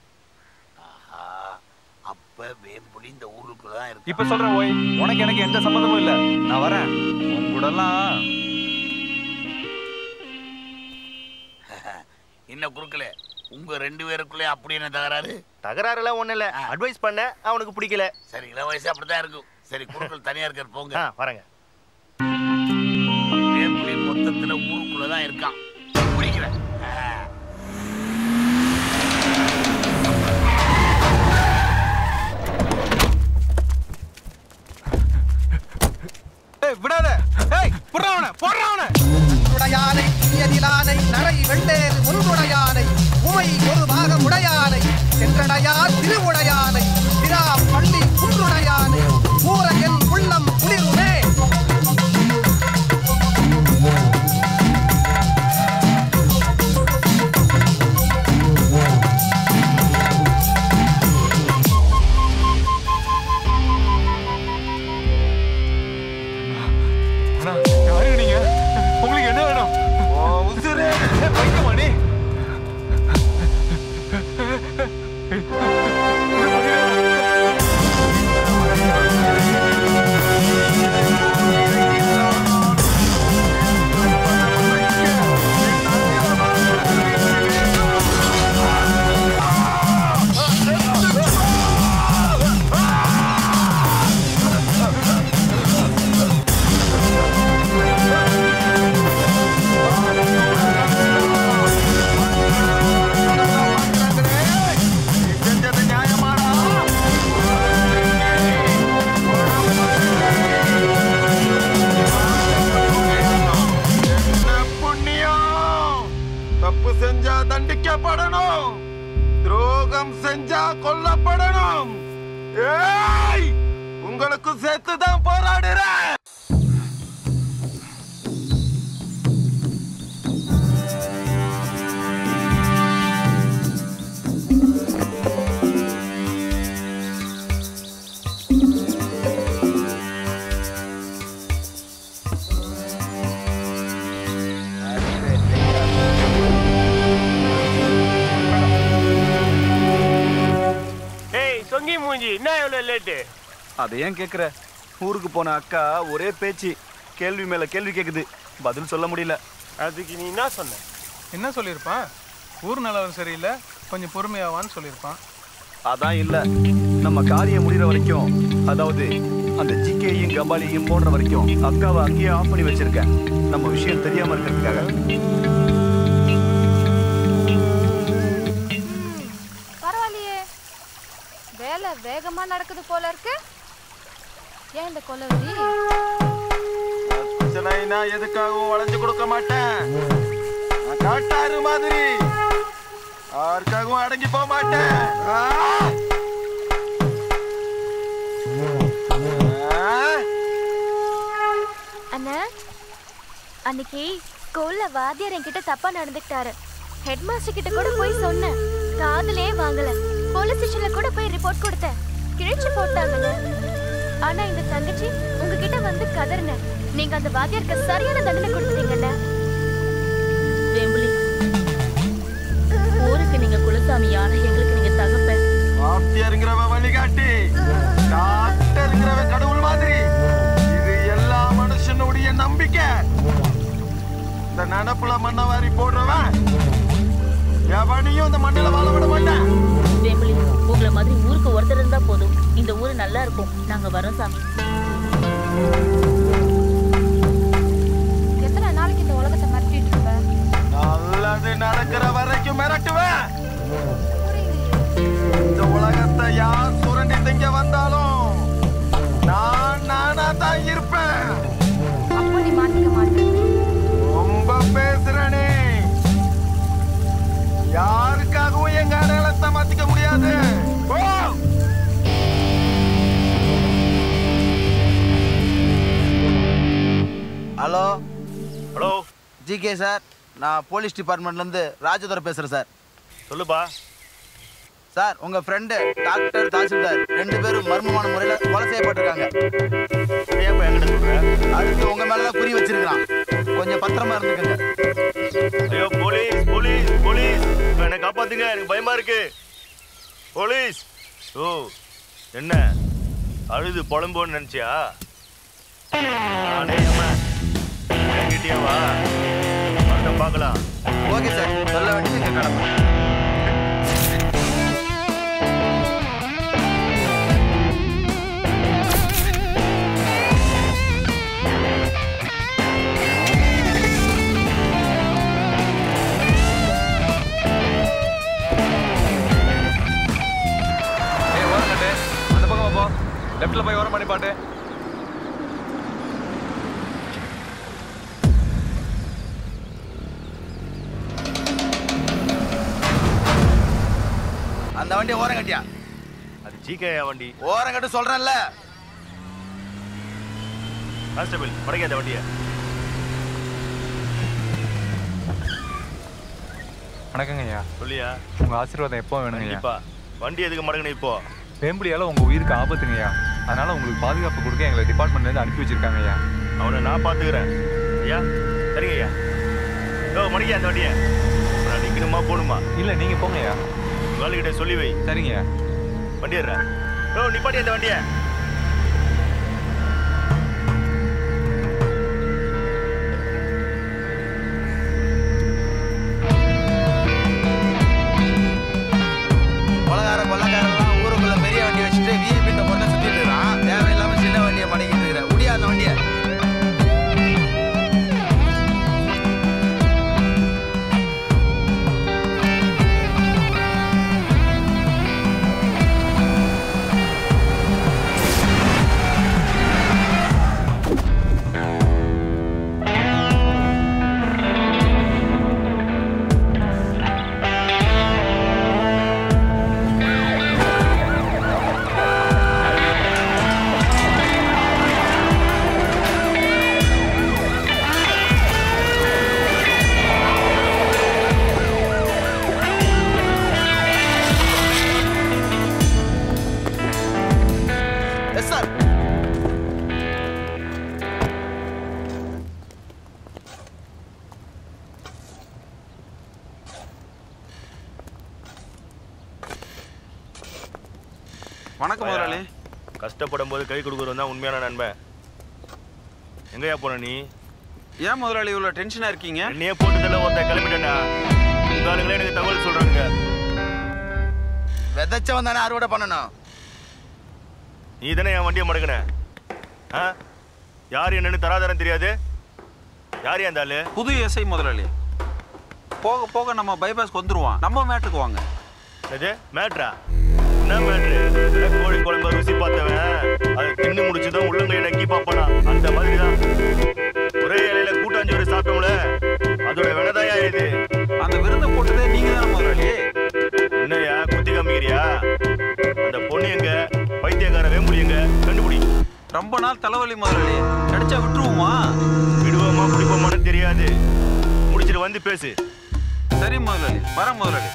அப்ப வேம்புடி இந்த ஊருக்குள்ள தான் இருக்கு இப்ப சொல்றேன் ஓய் உனக்கு எனக்கு எந்த சம்மந்தமும் இல்ல நான் வரேன் உன் கூடலாம் என்ன குறுக்கல உங்க ரெண்டு பேருக்குள்ளே அப்படி என்ன தகராறு தகராறு எல்லாம் ஒண்ணு இல்ல அட்வைஸ் பண்ண அவனுக்கு பிடிக்கல சரி இள வயசு அப்படிதான் இருக்கும் சரி குறுக்கள் தனியா இருக்கார் போங்க ஆ, வரேங்க வேம்புலி மொத்தத்துல ஊருக்குள்ள தான் இருக்கான் பிடிக்கிறேன் ஆ. ஏய் விடாத ஏய் புடுறவன போடுறவன உடையானை துயதிலானை நரை வெள்ளேறு ஒன்றுடையானை உமை ஒரு பாகம் உடையானை சென்றடையா திருவுடையானை திரா பள்ளி குன்றுடையானை ஊரையன் உள்ளம் குளிருமே துரோகம் செஞ்சா கொல்லப்படணும் ஏய் உங்களுக்கு சேர்த்து தான் போராடுறேன் ஏய் சொங்கி மூஞ்சி என்ன எவ்வளவு லேட்டு அதை ஏன் கேக்குற ஊருக்கு போன அக்கா ஒரே பேச்சு கேள்வி மேல கேள்வி கேக்குது பதில் சொல்ல முடியல அதுக்கு நீ என்ன சொன்ன என்ன சொல்லியிருப்பான் ஊர் நிலவரம் சரியில்லை கொஞ்சம் பொறுமையாவான்னு சொல்லியிருப்பான் அதான் இல்ல நம்ம காரியம் முடிகிற வரைக்கும் அதாவது அந்த ஜிகேயும் கபாலியும் போடுற வரைக்கும் அக்காவை அங்கேயே ஆஃப் பண்ணி வச்சிருக்கேன் நம்ம விஷயம் தெரியாம இருக்கிறதுக்காக பரவாயில்லையே வேலை வேகமா நடக்குது போல இருக்கு ஏன் இந்த கொலவெறி பிரச்சனைனா எதுக்காகவும் வளைஞ்சு கொடுக்க மாட்டேன் நான் காட்டாரு மாதிரி யாருக்காகவும் அடங்கி போக மாட்டேன் ஆ! ஆ! அண்ணா அன்னைக்கு ஸ்கூல்ல வாத்தியார் என்கிட்ட தப்பா நடந்துக்கிட்டாரு ஹெட் மாஸ்டர் கிட்ட கூட போய் சொன்னேன் காதுலயே வாங்கல போலீஸ் ஸ்டேஷன்ல கூட போய் ரிப்போர்ட் கொடுத்தேன் கிழிச்சு போட்டாங்கண்ணே ஆனா இந்த தங்கச்சி உங்ககிட்ட வந்து கதறின நீங்க அந்த வாத்தியாருக்கு சரியான தண்டனை கொடுத்துட்டீங்கண்ணே வேம்புலி ஊருக்கு நீங்க குலசாமி யானை எங்களுக்கு நீங்க தகப்ப வாத்தியாருங்கிறவன் வழிகாட்டி டாக்டருங்கிறவன் கடவுள் மாதிரி இது எல்லா மனுஷனுடைய நம்பிக்கை இந்த நினப்புல மண்ணை வாரி போடுறவன் எவனையும் இந்த மண்ணில வாழ விட மாட்டேன் வேம்புலி உங்களை மாதிரி ஊருக்கு ஒருத்தர் இருந்தா போதும் இந்த ஊரு நல்லா இருக்கும் நாங்க வரோம் சாமி எத்தனை நாளைக்கு இந்த உலகத்தை மிரட்டிட்டு இருப்ப நல்லது நடக்கிற வரைக்கும் மிரட்டுவேன் இந்த உலகத்தை யார் சுரண்டி திங்க வந்தாலும் நான் நானா தான் இருப்பேன் அப்போ நீ மாட்டிக்க மாட்டேன் ரொம்ப பேசுறனே யாருக்காகவும் எங்க அடையாளத்தை மாத்திக்க முடியாது போ ஹலோ ஹலோ ஜிகே சார் நான் போலீஸ் டிபார்ட்மெண்ட்லேருந்து ராஜதுரை பேசுகிறேன் சார் சொல்லுப்பா சார் உங்கள் ஃப்ரெண்டு டாக்டர் தாசில்தார் ரெண்டு பேரும் மர்மமான முறையில் கொலை செய்யப்பட்டிருக்காங்க ஏன்ப்பா என்கிட்ட சொல்ற அதுக்கு உங்கள் மேலே தான் குறி வச்சிருக்கிறான் கொஞ்சம் பத்திரமா இருந்துக்கங்க ஐயோ போலீஸ் போலீஸ் போலீஸ் என்னை காப்பாத்துங்க எனக்கு பயமா இருக்கு போலீஸ் ஓ என்ன அழுது புலம்போன்னு நினைச்சியா நானே அம்மா என்கிட்டயே வா வந்து பார்க்கலாம் ஓகே சார் சொல்ல வேண்டியது எங்கள் கடமை ஏய் ஓரம் கட்டு அந்த பக்கம் போ லெஃப்ட்ல போய் ஓரம் பண்ணி பாட்டு அந்த வண்டியை ஓரம் கட்டியா அது ஜிகேயா வண்டி ஓரம் கட்டு சொல்கிறேன்ல கான்ஸ்டபிள் மடக்கி அந்த வண்டியை வணக்கங்க ஐயா சொல்லியா உங்க ஆசீர்வாதம் எப்போ வேணுங்க ஐயா கண்டிப்பா வண்டி எதுக்கு மடங்கின இப்போ வேம்புலியால உங்க உயிருக்கு ஆபத்துங்க ஐயா அதனால உங்களுக்கு பாதுகாப்பு கொடுக்க எங்களை டிபார்ட்மெண்ட்ல இருந்து அனுப்பி வச்சிருக்காங்க ஐயா அவனை நான் பார்த்துக்கிறேன் ஐயா சரிங்க ஐயா ஓ மடக்கி அந்த வண்டியை நான் நிற்கணுமா போகணுமா இல்ல நீங்க போங்க ஐயா வேலைக்கிட்ட சொல்லி வை சரிங்க வண்டி ஏறா ஓ நிப்பாட்டி அந்த வண்டியை கொலகார கொள்ளக்காரெல்லாம் ஊருக்குள்ள பெரிய வண்டி வச்சுட்டு விஐபி பொண்ணை சுத்திட்டு இருக்கான் தேவையில்லாம சின்ன வண்டியை மடக்கிட்டு இருக்கிற முடியா அந்த வண்டியை வணக்கம் முதலாளி கஷ்டப்படும் போது கை கொடுக்குறது தான் உண்மையான நண்பன் எங்கயா போன நீ ஏன் முதலாளி இவ்வளோ டென்ஷனாக இருக்கீங்க என்னையே போட்டதில்ல ஒருத்தன் கிளம்பிட்டேன்டா உங்க ஆளுங்களே எனக்கு தகவல் சொல்றாங்க விதைச்சவன் தானே அறுவடை பண்ணணும் நீ தானே என் வண்டியை மடக்குன ஆ யார் என்னன்னு தராதரம் தெரியாது யார் அந்த ஆளு புது எஸ்ஐ முதலாளி போக போக நம்ம பைபாஸ்க்கு வந்துருவான் நம்ம மேட்டுக்கு வாங்க அது மேட்ரா என்ன மேட்ரு கோழி குழம்பு ருசி பார்த்தவன் அதை தின்னு முடிச்சுதான் உள்ளங்கை நக்கி பார்ப்பானா அந்த மாதிரி தான் ஒரே இலையில கூட்டாஞ்சோறு சாப்பிட்டோம்ல அதோட வினதாயா இது அந்த விருந்தை போட்டதே நீங்க தான் முதலாளி என்னையா குத்தி காமிக்கிறியா அந்த பொண்ணு எங்க பைத்தியக்கார வேம்புலி எங்க கண்டுபிடி ரொம்ப நாள் தலைவலி முதலாளி கிடைச்சா விட்டுருவோமா விடுவோமா பிடிப்போமான்னு தெரியாது முடிச்சிட்டு வந்து பேசு சரி முதலாளி வரேன் முதலாளி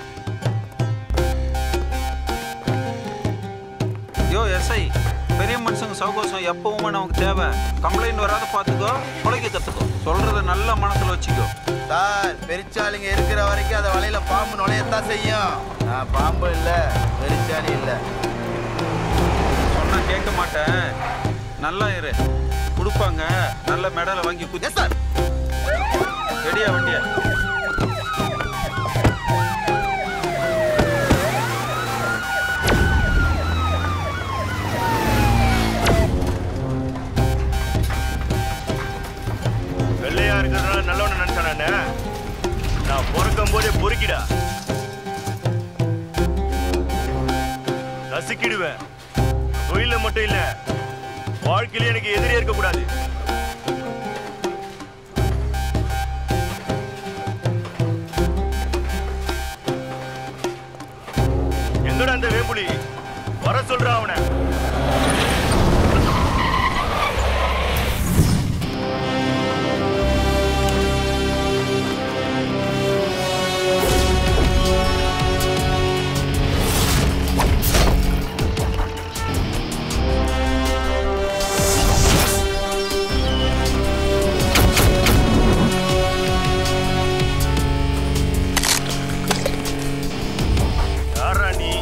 யோ எஸ்ஐ பெரிய மனுஷங்க சௌகோசம் எப்பவுமே நமக்கு தேவை கம்ப்ளைண்ட் வராத பார்த்துக்கோ குலைக்க கற்றுக்கோ சொல்றத நல்ல மனசுல வச்சுக்கோ சார் பெரிச்சாலிங்க இருக்கிற வரைக்கும் அதை வலையில பாம்பு நுழையத்தான் செய்யும் நான் பாம்பு இல்ல பெரிச்சாலி இல்ல சொன்னா கேட்க மாட்டேன் நல்லா இரு கொடுப்பாங்க நல்ல மெடலை வாங்கி குத்தி சார் ரெடியா வண்டியா வெள்ளையா இருக்கிறதுனால நல்லவன நினைச்சானே நான் பிறக்கும் போதே பொறுக்கிடா நசுக்கிடுவேன் தொழில மட்டும் இல்ல வாழ்க்கையில எனக்கு எதிரே இருக்க கூடாது எங்கடா அந்த வேம்புலி வர சொல்றா அவனை யாரா நீ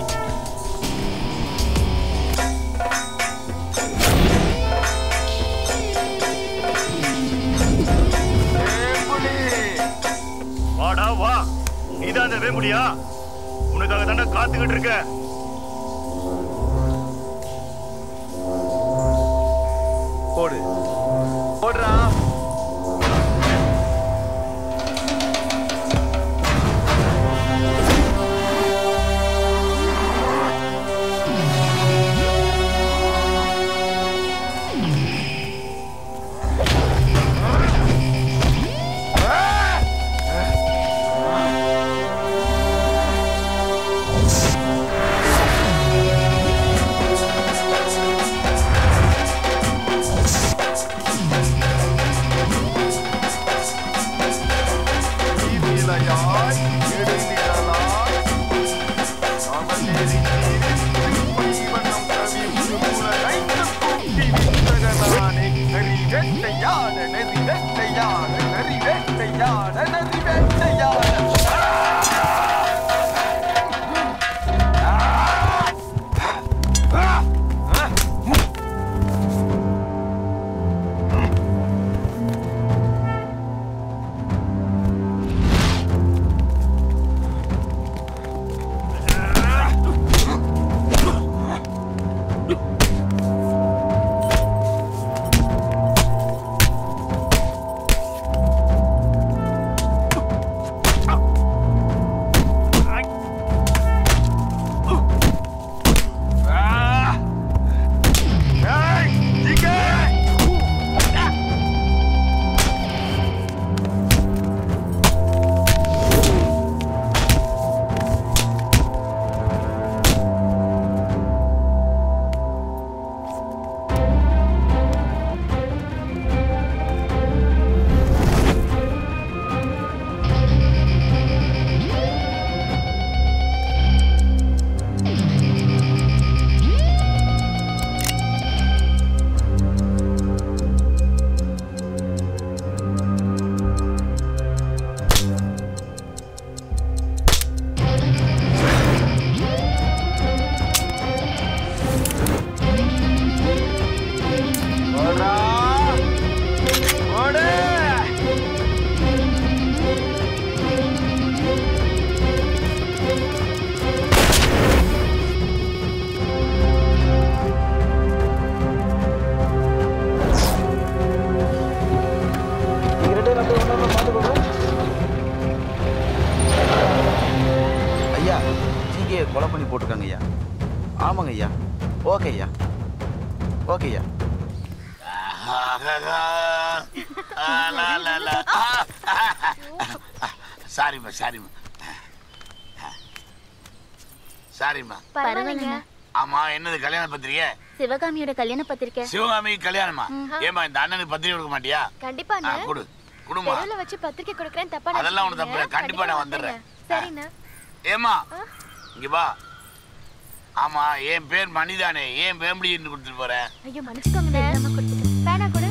வாடா வா நீதான் அந்த வேம்புலியா உனக்காக தானே காத்துக்கிட்டு இருக்க போடு போடுறா ஜிகே கொலை பண்ணி போட்டிருக்காங்க ஐயா ஆமாங்க ஐயா ஓகே ஐயா ஓகே ஐயா சாரிம்மா சாரிம்மா சாரிம்மா பரவாயில்லைங்க ஆமா என்னது கல்யாண பத்திரிக்கை சிவகாமியோட கல்யாண பத்திரிக்கை சிவகாமி கல்யாணமா ம். ஏமா இந்த அண்ணனுக்கு பத்திரிக்கை கொடுக்க மாட்டியா கண்டிப்பா ஆ, கொடு குடுமா தெருவுல வச்சு பத்திரிக்கை கொடுக்கறேன் தப்பா அதெல்லாம் ஒண்ணும் தப்பு இல்ல. நினைச்சுக்காதீங்க. கண்டிப்பா நான் வந்துடுறேன். சரிண்ணா ஏமா இங்க வா ஆமா என் பேர் மணிதானே ஏன் வேம்படின்னு கொடுத்துட்டு போறேன் ஐயோ மன்னிச்சுக்கோங்க நம்ம கொடுத்துட்டேன் பேனா கொடு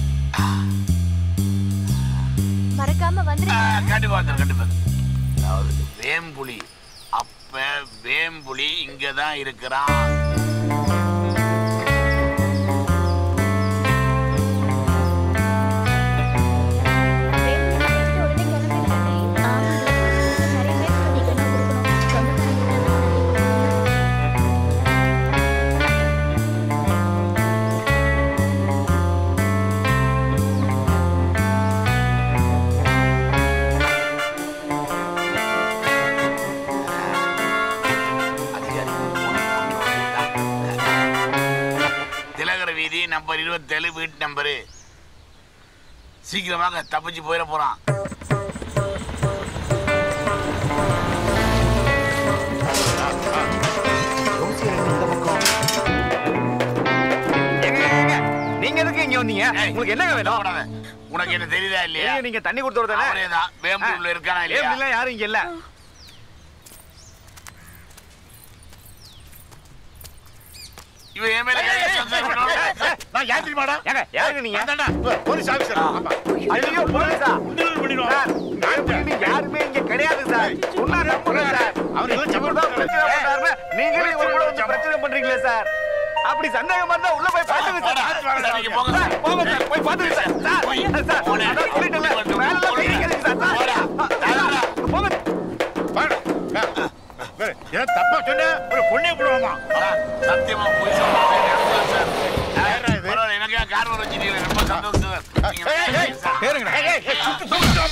மறக்காம வந்துருங்க கண்டிப்பா வந்துடுறேன் கண்டிப்பா வந்துடுறேன். அதாவது வேம்புலி அப்ப வேம்புலி இங்கதான் இருக்கிறான் திலகர வீதி நம்பர் இருபத்தேழு வீட்டு நம்பரு சீக்கிரமாக தப்பிச்சு போயிட போறான் நீங்க எதுக்கு இங்க வந்தீங்க உங்களுக்கு என்ன வேணும் உனக்கு என்ன தெரியுதா இல்லையா தெரியும், நீங்க தண்ணி கொடுத்தவர் தானே? அவரேதான் வேம்பூர்ல இருக்கானா இல்லையா வேம்புலிலாம் யாரும் இங்க இல்ல இவன் என் மேல கை வச்சு சந்தேகம் பண்ணுவான். நான் யார் தெரியுமாடா ஏங்க யாருங்க நீங்க அதான்டா, போலீஸ் ஆபீசர் ஆமா ஐயோ போலீஸா உண்டியல் பண்ணிடுவோம் சார், வேம்புலி யாருமே இங்க கிடையாது சார் சொன்னா நம்புங்க சார் அவர் ஏதோ இவர் தான் பிரச்சனை பண்றாருன்னு நீங்களே ஒரு கூட வந்து பிரச்சனை பண்றீங்களே சார் அப்படி சந்தேகமா இருந்தா உள்ள போய் பாத்துங்க சார் சார், நீங்க போங்க சார். சார், போங்க சார் போய் பாத்துங்க சார் சார் சார் அதான் சொல்லிட்டேன்ல, வேலை எல்லாம் செய்யாதீங்க சார் சார் போங்க ஏன் தப்பா சொன்ன ஒரு பொண்ணே போடுவாமா சத்தியமா போய் சொல்றேன் சார் பரவாயில்ல, எனக்கு ஏன் கார் வர வச்சிருக்கீங்க ரொம்ப சந்தோஷம் சார் நீங்க சார்.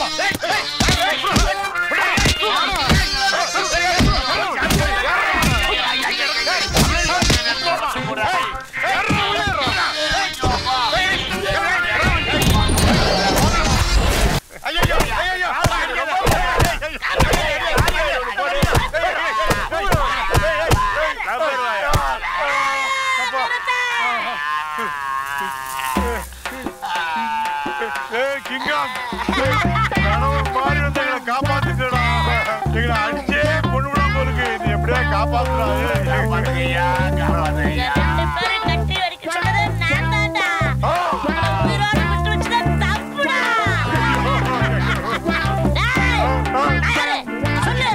ஏய் கிங்காங் கணவன் மாறி வந்து எங்களை காப்பாத்துக்கடா எங்களை அடிச்சே பொண்ணு விடாம இருக்கு நீ எப்படியா காப்பாத்துறா காப்பாத்துங்கய்யா காப்பாத்துங்கய்யா ரெண்டு பேரும் கட்டி வரைக்க சொன்னது நான் தான்டா உங்களை உயிரோட விட்டு வச்சது தப்புடா டேய், நான் யாரு? சொல்லு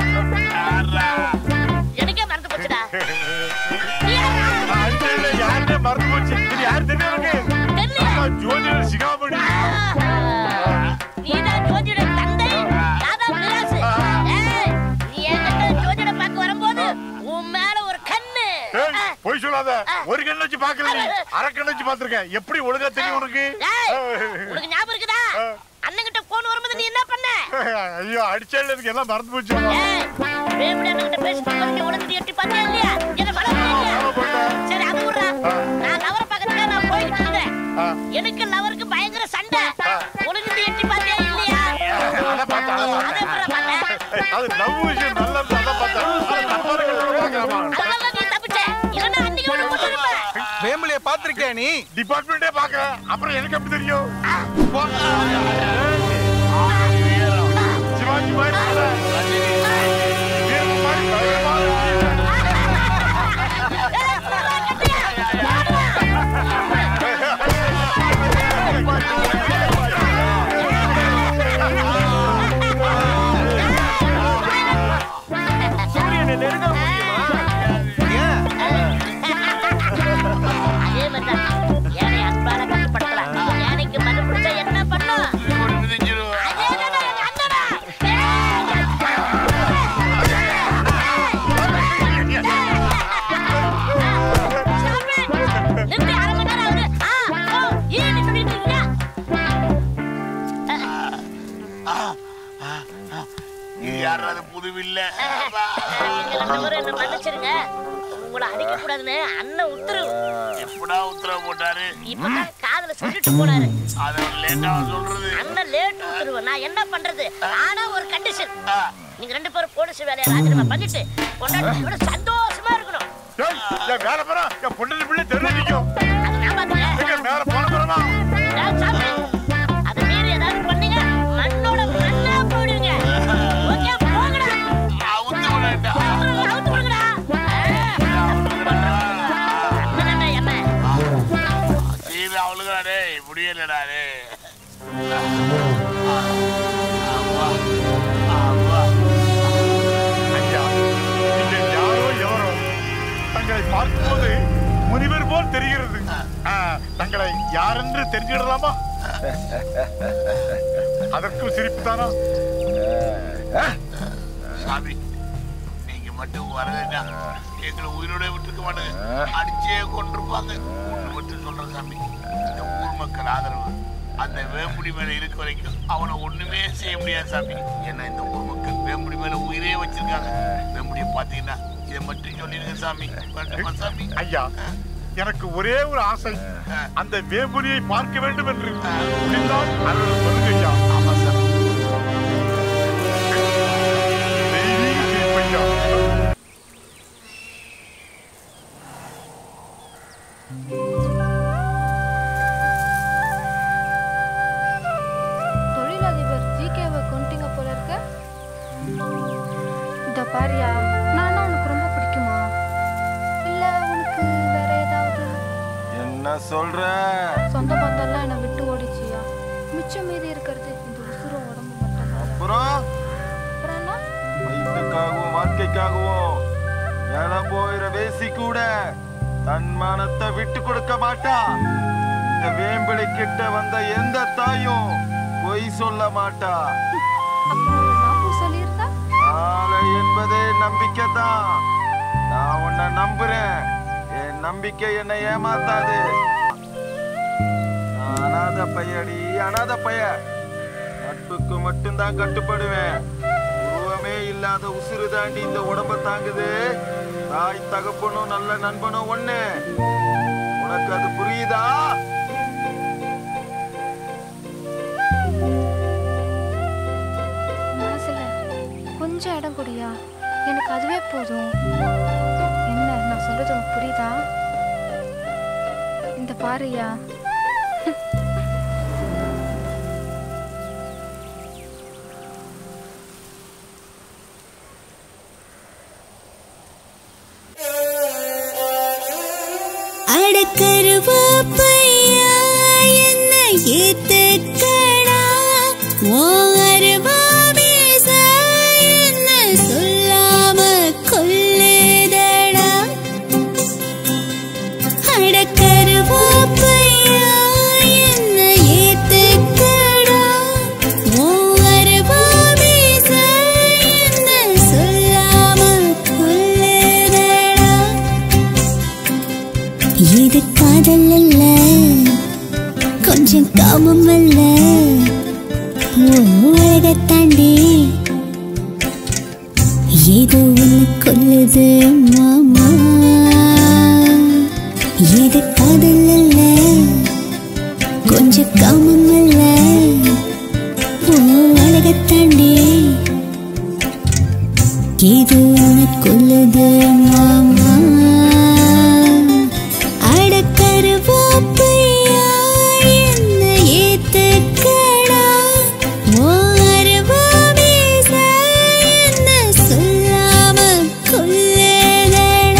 எனக்கே மறந்து போச்சுடா அடிச்சதுல யாருமே மறந்து போச்சு இது யாரு தெரியும் இருக்கு ஜோதிடர் சிகாமணி நீதான் ஜோதிட தந்தை நாதான் மிராசு ஏய், நீ என்கிட்ட ஜோதிட பார்க்க வரும்போது உன் மேல ஒரு கண்ணு ஏய், பொய் சொல்லாத ஒரு கண்ணு வச்சு பாக்கல நீ அரை கண்ணு வச்சு பாத்திருக்கேன் எப்படி ஒழுங்கா தெரியும் உனக்கு டேய், உனக்கு ஞாபகம் இருக்குதா அண்ணன்கிட்ட போன் வரும்போது நீ என்ன பண்ண ஐயோ அடிச்சதுல எனக்கு எல்லாம் மறந்து போச்சு ஏய், வேம்புடி அண்ணன்கிட்ட பேசிட்டு இருக்கும்போது உனக்கு நீ எட்டி பார்த்தியா இல்லையா என்ன படம் சரி அது விடுறா நான் லவரை பார்க்கறதுக்காக நான் போய்கிட்டு இருந்தேன் எனக்கு லவருக்கு பயங்கர சண்டை உனக்கு நீ எட்டி பார்த்தியா இல்லையா அதை பார்த்தேன் அதை அதை விடுறா பார்த்தேன் அது லவ் விஷயம் நல்லா இருந்து அதான் பார்த்தேன் அது நம்ம இருக்கிறத பார்க்கலாமா அதனால நீ தப்பிச்ச இல்லைன்னா அன்னைக்கு ஒன்று போட்டுருப்ப வேம்புலிய பாத்திருக்கியா நீ டிபார்ட்மெண்டே பாக்குறேன் அப்புறம் எனக்கு எப்படி தெரியும் போ. சிவாஜி மாதிரி இல்ல. வீரன் மாதிரி தைரியமா இருக்கு. சூரியனை நெருங்க முடியுமா அதே மாதிரிதான் யானை அன்பால கட்டுப்படுத்தலாம் யானைக்கு மது பிடிச்சா என்ன பண்ணும் மிதிச்சிருவா. அதே தான் எங்க அண்ணனா. ஏய், ரெண்டு பேரும் என்ன மன்னிச்சிருங்க உங்களை அடிக்க கூடாதுன்னு அண்ணன் உத்தரவு எப்படா உத்தரவு போட்டாரு இப்பதான் காதுல சொல்லிட்டு போனாரு அத லேட்டாவா சொல்றது அண்ணன் லேட் உத்தரவு நான் என்ன பண்றது ஆனா ஒரு கண்டிஷன் நீங்க ரெண்டு பேரும் போலீஸ் வேலையை ராஜினாமா பண்ணிட்டு கொண்டாட்டத்தோட சந்தோஷமா இருக்கணும் என் மேல போறா என் பொண்ணு பிள்ளை தெரிஞ்சிக்கும் அது நான் பாத்துக்கிறேன் மேல போன போறமா நான் சாமி, அது மீறி ஏதாவது பண்ணீங்க மண்ணோட மண்ணா போயிடுவீங்க ஓகே போங்கடா அவுத்து விடட்டா அவுத்து விடுங்கடா அண்ணன் என்ன சீதா அவளுக்கு டேய் முடியலடா டேய் ஐயா நீங்கள் யாரோ எவரோ தங்களை பார்க்கும்போது முனிவர் போல் தெரிகிறது ஆ, தங்களை யாரென்று தெரிஞ்சிடலாமா அதற்கும் சிரிப்பு தானா சாமி நீங்க மட்டும் வரலைன்னா எங்களை உயிரோட விட்டுருக்க மாட்டாங்க அடிச்சே கொண்டிருப்பாங்க ஒண்ணு மட்டும் சொல்றேன் சாமி இந்த ஊர் மக்கள் ஆதரவு அந்த வேம்புடி மேல இருக்க வரைக்கும் அவனை ஒண்ணுமே செய்ய முடியாது சாமி ஏன்னா இந்த ஊர் மக்கள் வேம்புடி மேல உயிரே வச்சிருக்காங்க வேம்புடியை பாத்தீங்கன்னா இதை மட்டும் சொல்லிடுங்க சாமி வேண்டாமா சாமி ஐயா எனக்கு ஒரே ஒரு ஆசை அந்த வேம்புலியை பார்க்க வேண்டும் என்று முடிந்தால் அருள் சொல்லுங்க ஐயா ஆமா சாமி தெய்வீக சிரிப்பு ஐயா தொழிலதிபர் ஜிகேவை கொண்டுங்க போல இருக்க இந்த பாரியா நானா உனக்கு ரொம்ப பிடிக்குமா இல்ல உனக்கு வேற ஏதாவது என்ன சொல்ற சொந்த பந்தம்லாம் என்னை விட்டு ஓடிச்சியா மிச்சம் மீதி இருக்கிறது இந்த உசுர உடம்பு மட்டும் அப்புறம் அப்புறம் என்ன வயிற்றுக்காகவும் வாழ்க்கைக்காகவும் என போயிற வேசி கூட தன் மானத்தை விட்டு கொடுக்க மாட்டா இந்த வேம்பிளை கிட்ட வந்த எந்த தாயும் பொய் சொல்ல மாட்டா நான் சொல்லியிருந்தா நாளை என்பதே நம்பிக்கை தான் நான் உன்னை நம்புறேன் என் நம்பிக்கை என்னை ஏமாத்தாது நான் அனாத பையடி அனாத பைய நட்புக்கு மட்டும்தான் கட்டுப்படுவேன் உருவமே இல்லாத உசுறு தாண்டி இந்த உடம்ப தாங்குது தாய் தகப்பனும் நல்ல நண்பனும் ஒண்ணு உனக்கு அது புரியுதா மனசுல கொஞ்சம் இடம் கொடுயா எனக்கு அதுவே போதும் என்ன நான் சொல்றது உனக்கு புரியுதா இந்த பாருயா அடக்கருவாப்பையா என்ன ஏத்துக்கடா ஓ அருவாமேச என்ன சொல்லாம கொல்லுதடா அடக்கருவாப்பையா என்ன ஏத்துக்கடா ஓ அருவாமேச என்ன சொல்லாம கொல்லுதடா இது காதல் அல்ல கொஞ்சம் காமம் அல்ல உலக தாண்டி ஏதோ ஒண்ணு கொல்லுது மாமா இது காதல் அல்ல கொஞ்சம் காமம் அல்ல உலக தாண்டி ஏதோ ஒண்ணு கொல்லுது மாமா அடக்கருவாப்பையா என்ன ஏத்துக்கடா ஓ அருவாமேச என்ன சொல்லாம கொல்லுதடா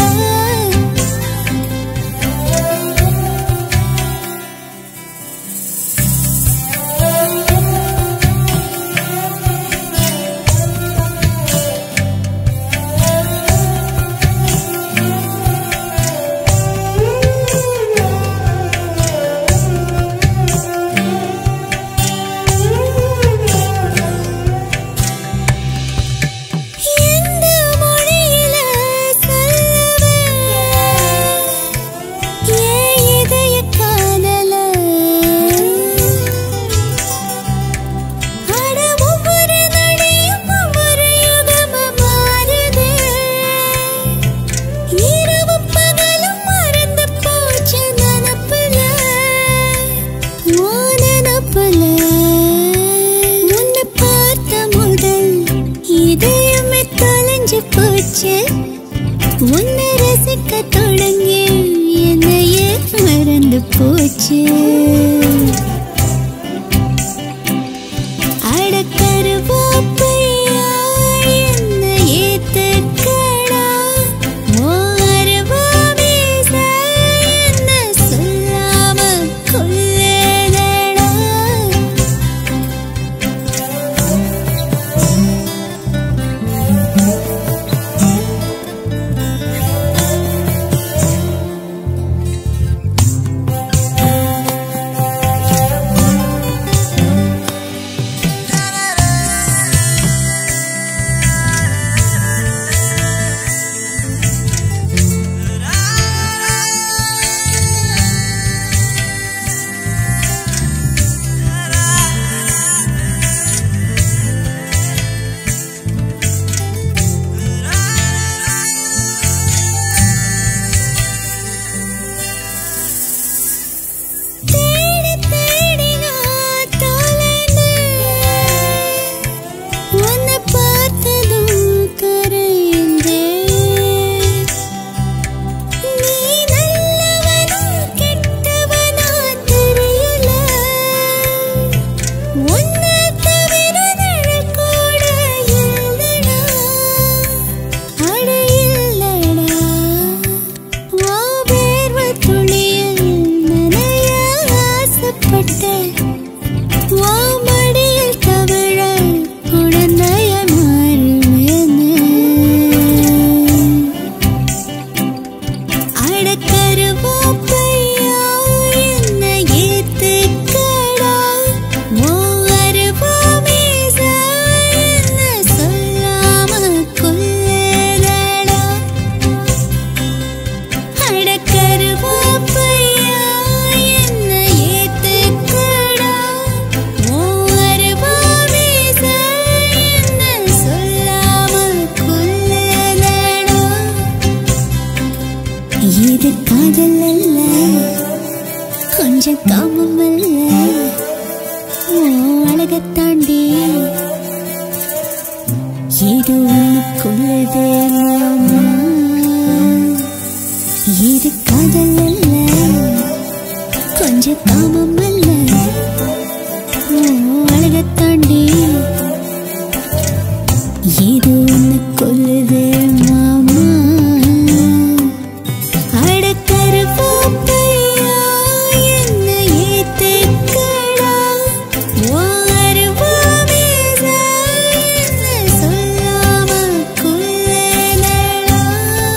உன்னை ரசிக்க தொடங்கி என்னையே மறந்து போச்சு அடக்கருவாப்பையா என்னை ஏத்துக்கடா உன் அருவாமீச என்னை சொல்லாம கொல்லுதடா தேடி தேடி நான் தொலைந்தேன். உன்னை பார்த்ததும் கரைந்தேன். நீ நல்லவனா, கெட்டவனா தெரியல. உன்னை தவிர நிழல் கூட இல்லடா. அட இல்லடா. உன் வேர்வை துளியில் நனைய ஆசைப்பட்டேன். உன் மடியில் தவழ குழந்தைய மாறுவேனே. அட கருவாப்பையா, என்னை ஏத்துக்கடா. உன் அருவாமீச என்னை சொல்லாம கொல்லுதடா. அட கருவாப்பையா, என்னை ஏத்துக்கடா. உன் அருவாமீச என்னை சொல்லாம கொல்லுதடா. இது காதல் அல்ல கொஞ்சம் காமம் அல்ல உன் அழகத் தாண்டி ஏதோ ஒண்ணுக்குள்ளது மாமா இது காதல் அல்ல கொஞ்சம் காமம் அல்ல உன் அழகத் தாண்டி ஏதோ ஒண்ணு கொல்லுது மாமா அட கருவாப்பையா, என்னை ஏத்துக்கடா. உன் அருவாமீச என்னை சொல்லாம கொல்லுதடா.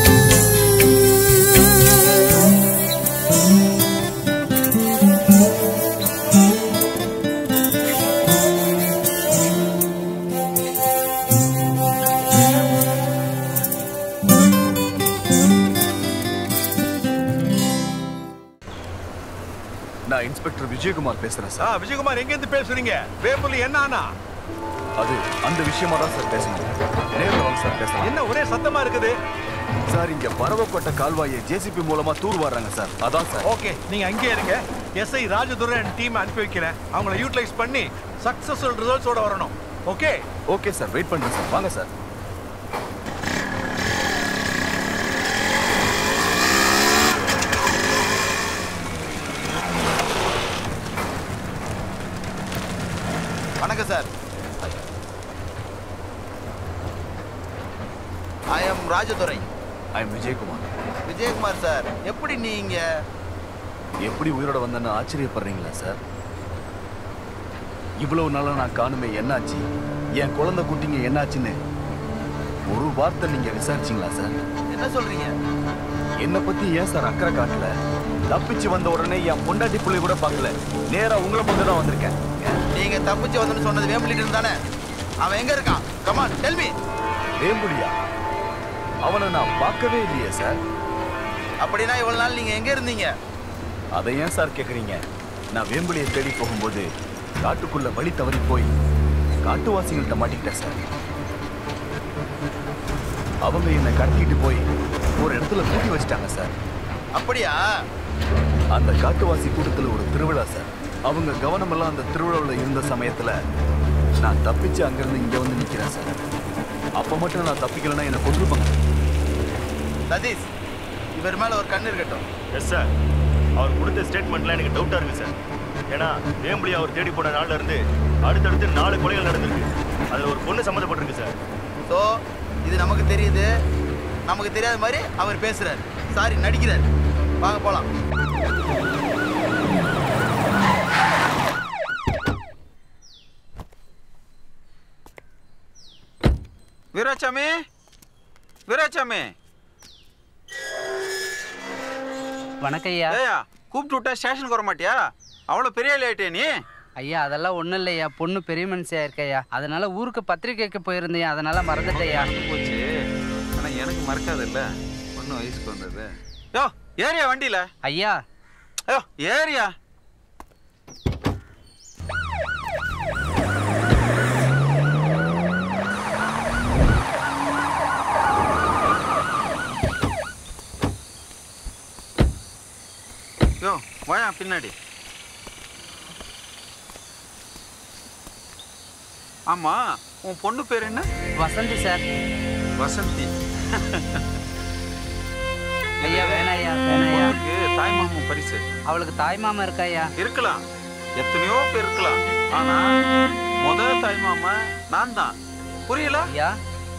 நான் இன்ஸ்பெக்டர் விஜயகுமார் பேசுறேன் ஆ சார் விஜயகுமார் எங்க இருந்து பேசுறீங்க வேம்புலி என்ன ஆனா அது அந்த விஷயமா தான் சார் பேசணும் நேரில் வாங்க சார் பேசலாம் என்ன ஒரே சத்தமா இருக்குது சார் இங்க பரவப்பட்ட கால்வாயை ஜேசிபி மூலமா தூர் வர்றாங்க சார் அதான் சார் ஓகே நீங்க அங்கே இருங்க எஸ்ஐ ராஜதுரன் டீம் அனுப்பி வைக்கிறேன் அவங்கள யூட்டிலைஸ் பண்ணி சக்சஸ்ஃபுல் ரிசல்ட்ஸோட வரணும் ஓகே ஓகே சார் வெயிட் பண்றேன் சார் வாங்க சார் வணக்கம் sir I am Rajadurai I am Vijayakumar Vijayakumar sir எப்படி நீங்க எப்படி உயிரோட வந்தேன்னு ஆச்சரியப்படுறீங்களா சார் இவ்வளவு நாளா நான் காணுமே என்னாச்சு என் குழந்தை குட்டிங்க என்னாச்சுன்னு ஒரு வார்த்தை நீங்க விசாரிச்சீங்களா சார் என்ன சொல்றீங்க என்னை பத்தி ஏன் சார் அக்கறை காட்டல தப்பிச்சு வந்த உடனே என் பொண்டாட்டி புள்ளி கூட பார்க்கல நேரா உங்களை பார்த்து தான் வந்திருக்கேன் நீங்க தப்பிச்சு வந்தேன்னு சொன்னது வேம்பலிட்டு இருந்தானே அவன் எங்க இருக்கான் கமான் டெல் மீ வேம்புலியா அவனை நான் பார்க்கவே இல்லையே சார் அப்படின்னா இவ்வளவு நாள் நீங்க எங்க இருந்தீங்க அதை ஏன் சார் கேக்குறீங்க நான் வேம்புலியை தேடி போகும்போது காட்டுக்குள்ள வழி தவறி போய் காட்டுவாசிகள்கிட்ட மாட்டிக்கிட்டேன் சார் அவங்க என்னை கடத்திட்டு போய் ஒரு இடத்துல பூட்டி வச்சிட்டாங்க சார் அப்படியா அந்த காட்டுவாசி கூட்டத்துல ஒரு திருவிழா சார் அவங்க கவனமெல்லாம் அந்த திருவிழாவில் இருந்த சமயத்துல நான் தப்பிச்சு அங்கிருந்து இங்க வந்து நிக்கிறேன் சார் அப்ப மட்டும் நான் தப்பிக்கலைன்னா என்னை கொண்டுருப்பாங்க சதீஷ் இவர் மேல ஒரு கண்ணு இருக்கட்டும் எஸ் சார் அவர் கொடுத்த ஸ்டேட்மெண்ட்லாம் எனக்கு டவுட்டா இருக்கு சார் ஏன்னா வேம்புலி அவர் தேடி போன நாள்ல இருந்து அடுத்தடுத்து நாலு கொலைகள் நடந்திருக்கு அதுல ஒரு பொண்ணு சம்மந்தப்பட்டிருக்கு சார் ஸோ இது நமக்கு தெரியுது நமக்கு தெரியாத மாதிரி அவர் பேசுறாரு சாரி நடிக்கிறார் வாங்க போலாம் வீராசாமி வீராசாமி வணக்கம் ஐயா ஏயா கூப்பிட்டு விட்டா ஸ்டேஷனுக்கு வர மாட்டியா அவ்வளோ பெரிய ஆள் ஆயிட்டே நீ ஐயா அதெல்லாம் ஒன்றும் இல்லையா பொண்ணு பெரிய மனுஷியா இருக்கையா அதனால ஊருக்கு பத்திரிக்கைக்கு போயிருந்தேன் அதனால மறந்துட்டேயா போச்சு ஆனால் எனக்கு மறக்காது இல்ல பொண்ணு வயசுக்கு வந்தது யோ ஏரியா வண்டியில ஐயா ஐயோ ஏரியா யோ வாயா பின்னாடி ஆமா உன் பொண்ணு பேர் என்ன வசந்தி சார் வசந்தி ஐயா வேணாம் ஐயா வேணாம் ஐயா உனக்கு தாய் மாமன் பரிசு அவளுக்கு தாய் மாமா இருக்கா ஐயா இருக்கலாம் எத்தனையோ பேர் இருக்கலாம் ஆனா முத தாய் மாமா நான் தான் புரியல ஐயா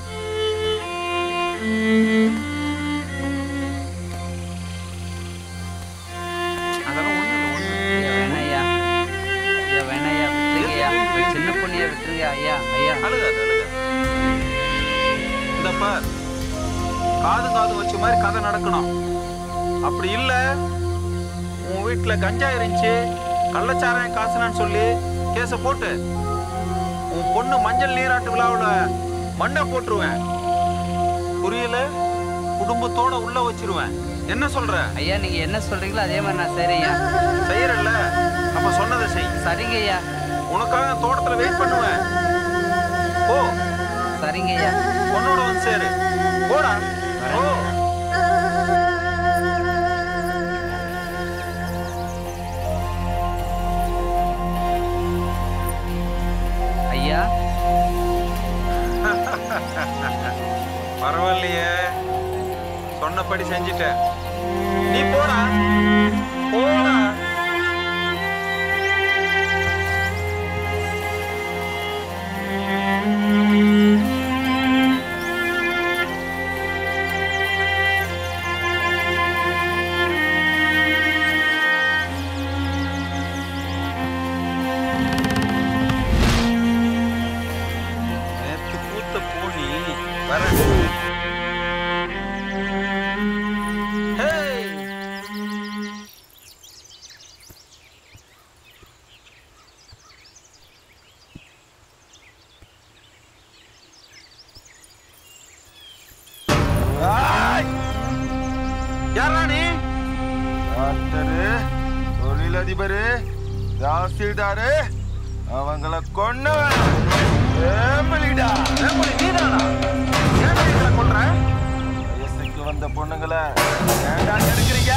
அதெல்லாம் ஒண்ணு இல்ல, ஒண்ணு ஐயா வேணாம் ஐயா ஐயா வேணாம் ஐயா விட்டுருங்க ஐயா ஒரு சின்ன பொண்ணைய விட்டுருங்க ஐயா ஐயா அழுகாது அழுகாது இந்த பார் காது காது வச்ச மாதிரி கதை நடக்கணும் அப்படி இல்ல உன் வீட்டுல கஞ்சா இருந்துச்சு கள்ளச்சாராயம் காசுனான்னு சொல்லி கேஸ போட்டு உன் பொண்ணு மஞ்சள் நீராட்டு விழாவுல மண்ணை போட்டுருவேன் புரியல குடும்பத்தோட உள்ள வச்சிருவேன் என்ன சொல்ற ஐயா நீங்க என்ன சொல்றீங்களோ அதே மாதிரி நான் செய்றேன் ஐயா செய்யறல்ல அப்ப சொன்னதை செய் சரிங்க ஐயா உனக்காக தோட்டத்துல வெயிட் பண்ணுவேன் போ சரிங்க ஐயா பொண்ணோட வந்து சேரு போடா ஓ ஐயா பரவாயில்லையே சொன்னபடி செஞ்சிட்டேன் நீ போடா போடா நேத்து பூத்த பூனி வர ஹேய் யாரா நீ டாக்டரு தொழிலதிபரு தாசில்தாரு அவங்கள கொன்னவன் ஏமலிடா ஏமலி நீதானா ஏன் எங்களை கொல்ற வயசுக்கு வந்த பொண்ணுங்களை ஏன்டா எடுக்கிறீங்க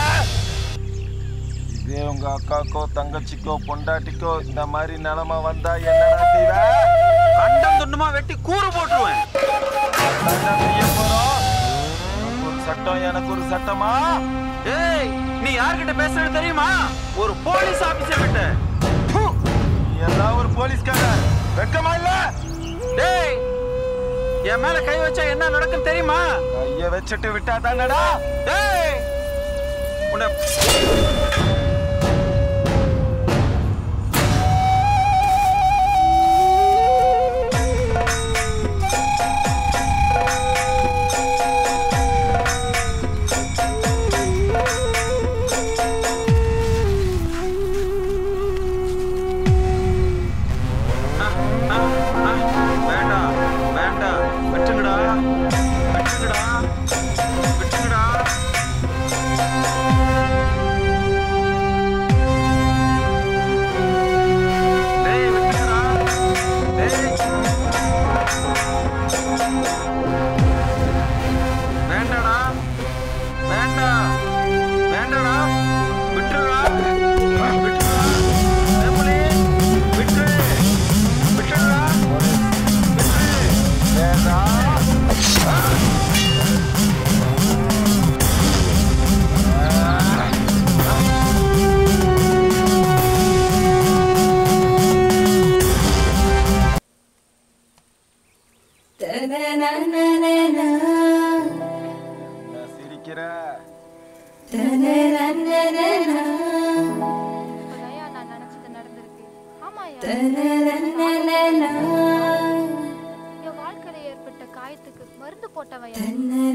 இதே உங்க அக்காக்கோ தங்கச்சிக்கோ பொண்டாட்டிக்கோ இந்த மாதிரி நிலைமை வந்தா என்னடா செய்வ கண்டம் துண்டமா வெட்டி கூறு போட்டுருவேன் என்ன செய்ய போறோம் உனக்கு ஒரு சட்டம் எனக்கு ஒரு சட்டமா ஏய் நீ யார்கிட்ட பேசுறது தெரியுமா ஒரு போலீஸ் ஆபீசர் கிட்ட ப்பு! நீ எல்லாம் ஒரு போலீஸ்காரன் வெக்கமா இல்ல டேய் என் மேல கை வச்சா என்ன நடக்கும் தெரியுமா கைய வச்சுட்டு விட்டா தானடா டேய் உன்னை வேண்டாம் வேண்டாம் விட்டுங்கடா விட்டுங்கடா விட்டுங்கடா நினைக்கிற இப்பதான்யா நான் நினைச்சது நடந்திருக்கு ஆமாயா என் வாழ்க்கையில ஏற்பட்ட காயத்துக்கு மருந்து போட்டவையா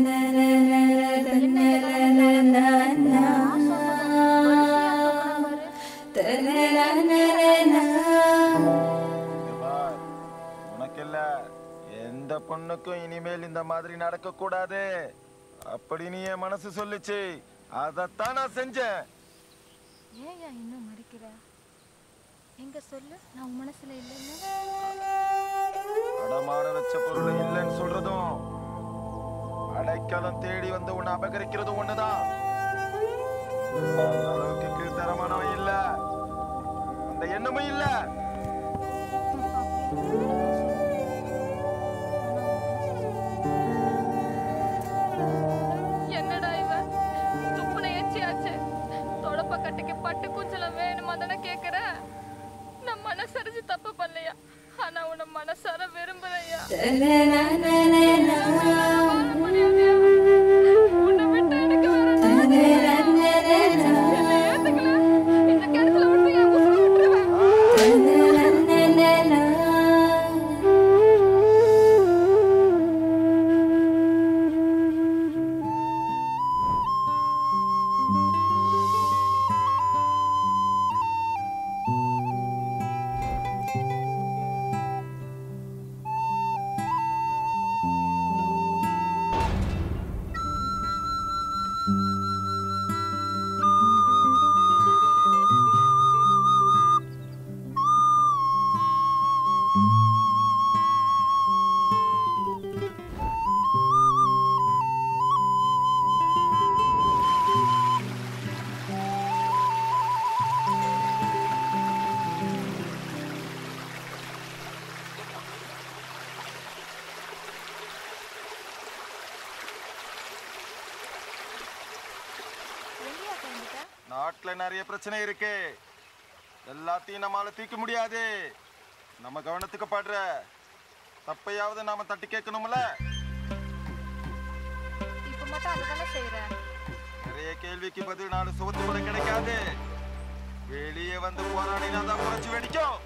உனக்கு இல்ல எந்த பொண்ணுக்கும் இனிமேல் இந்த மாதிரி நடக்க கூடாது அப்படின்னு என் மனசு சொல்லுச்சு அதத்தான் நான் செஞ்சேன் ஏன்யா இன்னும் மறைக்கிற எங்க சொல்லு நான் உன் மனசுல இல்லைன்னு அடமான வச்ச பொருள் இல்லைன்னு சொல்றதும் அடைக்கலம் தேடி வந்து உன்னை அபகரிக்கிறதும் ஒண்ணுதான் அந்த அளவுக்கு கீழ்த்தரமானவன் இல்ல அந்த எண்ணமும் இல்ல என்னடா இவன் துப்புன எச்சியாச்சு தொடப்ப கட்டிக்கு பட்டு குஞ்சலம் வேணுமா தானே கேக்குற நான் மனசரிஞ்சு தப்பு பண்ணலையா ஆனா உன்னை மனசார விரும்புறையா உன்னை விட்டு எனக்கு இந்த கிணத்துல விட்டு என் உசுரை நாட்டுல நிறைய பிரச்சனை இருக்கு எல்லாத்தையும் நம்மால தீர்க்க முடியாது நம்ம கவனத்துக்கு படுற தப்பையாவது நாம தட்டி கேட்கணும்ல இப்ப மட்டும் அதுதானே செய்யற நிறைய கேள்விக்கு பதில் நாலு சுவத்து கூட கிடைக்காது வெளியே வந்து போராடினா தான் உரைச்சு வெடிக்கும்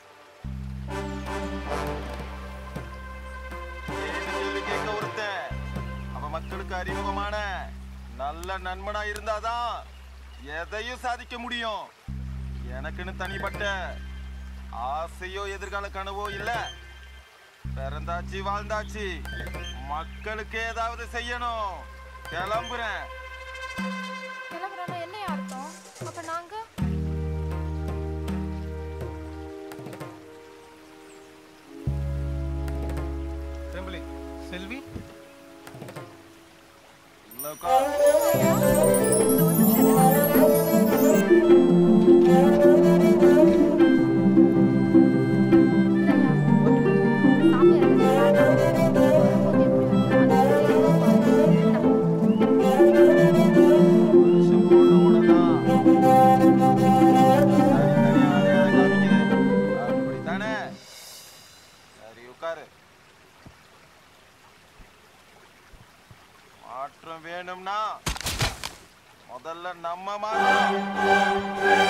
ஏன்னு கேள்வி கேட்க ஒருத்தன் அவன் மக்களுக்கு அறிமுகமான நல்ல நண்பனா இருந்தாதான் எதையும் சாதிக்க முடியும் எனக்குன்னு தனிப்பட்ட ஆசையோ எதிர்கால கனவோ இல்ல பிறந்தாச்சு வாழ்ந்தாச்சு மக்களுக்கு ஏதாவது செய்யணும் கிளம்புறேன் கிளம்புறா என்ன அர்த்தம் அப்ப நாங்க செம்பிளி செல்வி அப்படித்தானே சரி உட்காரு மாற்றம் வேணும்னா முதல்ல நம்ம மாற்றணும்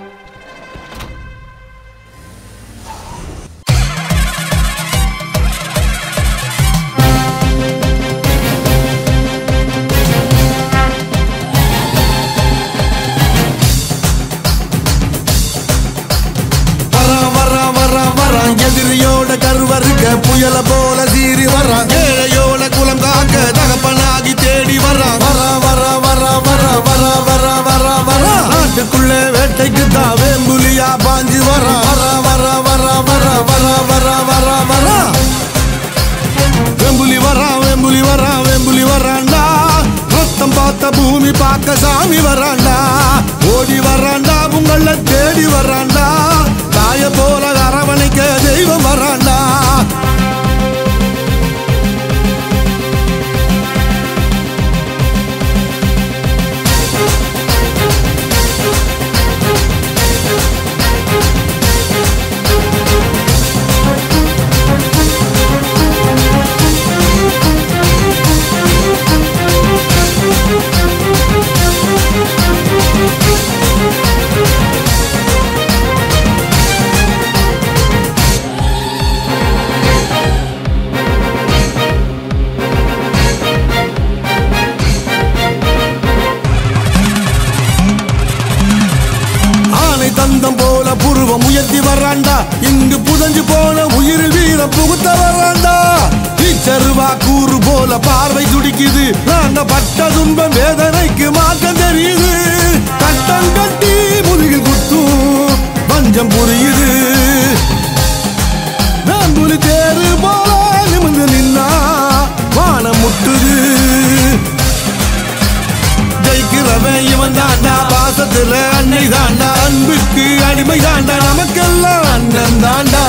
வரான் வரான் வரான் வரான் எதிரியோட கருவறுக்க புயல போல சீறி வரான் ஏழையோட குலம் காக்க தகப்பனாகி தேடி வரான் வரான் வரான் வரான் வரான் வரான் வரான் வரான் வரான் நாட்டுக்குள்ளே வேட்டைக்கு தான் வேம்புலியா பாஞ்சு வரான் வரான் வரான் வரான் வரான் வரான் வரான் வரான் வரான் வெம்புலி வரான் வெம்புலி வரான் வெம்புலி வரான்டா ரத்தம் பார்த்த பூமி பார்க்க சாமி வரான்டா ஓடி வரான்டா உங்கள தேடி வரான்டா தாய போல அரவணைக்க தெய்வம் வரான்டா போல புருவம் உயர்த்தி வர்றாண்டா இங்கு புதஞ்சு போன உயிரில் வீரம் புகுத்த வர்றாண்டா இச்சருவா கூறு போல பார்வை துடிக்குது நாங்க பட்ட துன்பம் வேதனைக்கு மாற்றம் தெரியுது கட்டம் கட்டி முதுகில் குத்தும் பஞ்சம் புரியுது நான் புலி தேரு போல நிமிந்து நின்னா வானம் முட்டுது ஜெயிக்கிறவன் இவன் தாண்டா பாசத்துல அன்னை தாண்டா அன்புக்கு அடிமை தாண்டா நமக்கெல்லாம் அண்ணன் தாண்டா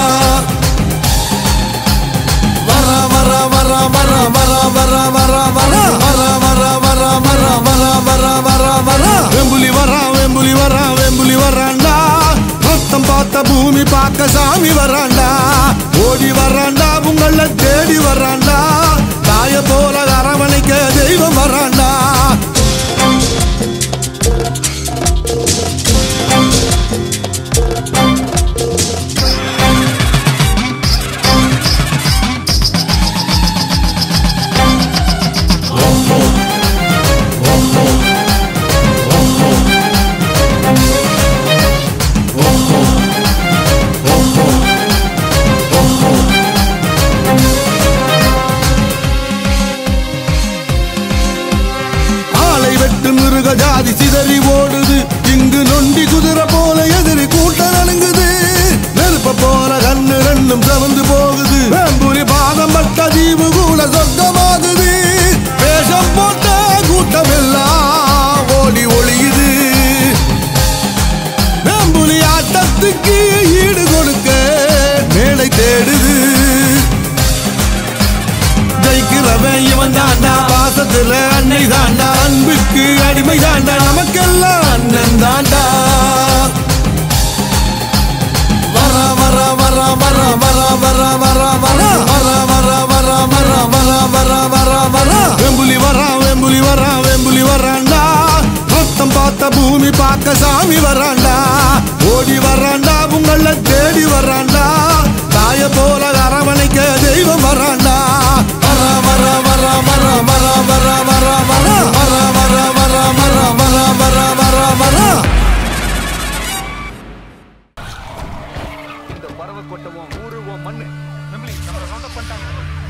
வர வர வர வர வர வர வர வர வர வர வர வர வர வர வர வர வெம்புலி வரா வெம்புலி வரா வெம்புலி வராண்டா ரத்தம் பார்த்த பூமி பார்க்க சாமி வராண்டா ஓடி வராண்டா உங்கள தேடி வராண்டா தாய போல அரவணைக்க தெய்வம் வராண்டா ஆளை வெட்டு மிருக ஜாதி சிதறி ஓடுது இங்கு நொண்டி குதிரை போல எதிரி கூட்டம் நடுங்குது நெருப்ப போல கண்ணு ரெண்டும் செவந்து போகுது வேம்புலி பாதம் பட்ட தீவு கூட சொர்க்கமாகுது வேஷம் போட்ட கூட்டம் எல்லாம் ஓடி ஒளியுது வேம்புலி ஆட்டத்துக்கு ஈடு கொடுக்க மேடை தேடுது ஜெயிக்கிறவன் இவன் தாண்டா பாசத்துல அன்னை தாண்டா அன்புக்கு அடிமை தாண்டா நமக்கெல்லாம் அண்ணன் தாண்டா வர வர வர வர வர வர வர வர வர வர வர வர வர வர வர வர வெம்புலி வரா வெம்புலி வரா வெம்புலி வராண்டா ரத்தம் பார்த்த பூமி பார்க்க சாமி வராண்டா ஓடி வராண்டா உங்கள தேடி வராண்டா தாய போல அரவணைக்க தெய்வம் வராண்டா வர வர வர வர வர வர வர வர வர வர வர வர வர வர வர வர இந்த பறவை கொட்டவும் ஊரு உன் மண்ணு நம்பி நம்மள ரவுண்ட் அப் பண்ணிட்டாங்க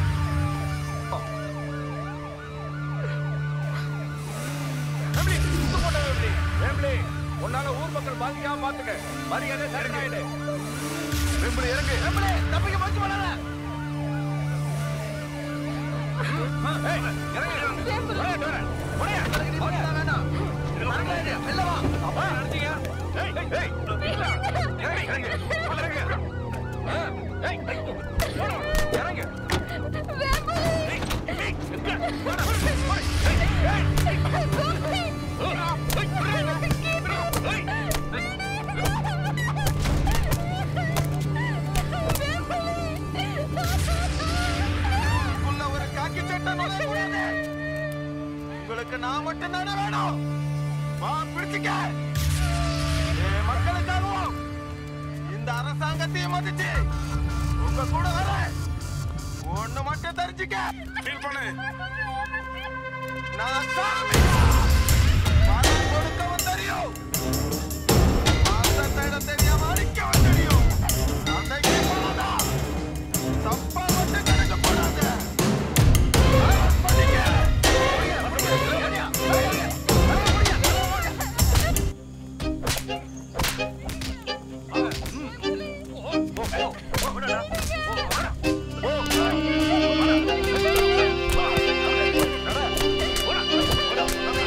நம்பி சுத்து போட்ட வேம்பலி வேம்பலி உன்னால ஊர் மக்கள் பாதிக்காம பாத்துக்க மரியாதை சரணாயிடு வேம்பலி இறங்கு வேம்பலி தப்பிக்க முயற்சி பண்ணாத ஏய், இறங்கு. ஒரே, ஒரே, ஒரே. ஒரே, வேண்டாம். இறங்கு, வெளில வா. அப்பா, நினைச்சீங்க? ஏய், ஏய், ஏய். இறங்கு, இறங்கு. இறங்கு. ஆ, ஏய், இறங்கு. ஏய், ஏய், எங்க? வாடா, வாடா, ஏய், ஏய், ஏய். ஆ, ஏய், ஏய். உள்ள ஒரு காக்கி சட்டை நுழைய முடியாது உங்களுக்கு நான் மட்டும் தானே வேணும் வா பிடிச்சுக்க என் மக்களுக்காகவும் இந்த அரசாங்கத்தையும் மதிச்சு உங்க கூட வர ஒண்ணு மட்டும் தெரிஞ்சுக்க ஃபீல் பண்ணு நான் சாமி பணம் கொடுக்கவும் தெரியும் மாசம் தேட தெரியாம அடிக்கவும் தெரியும் அன்னைக்கு போனதான் தப்பா மட்டும் கணக்கு போடாத ஓ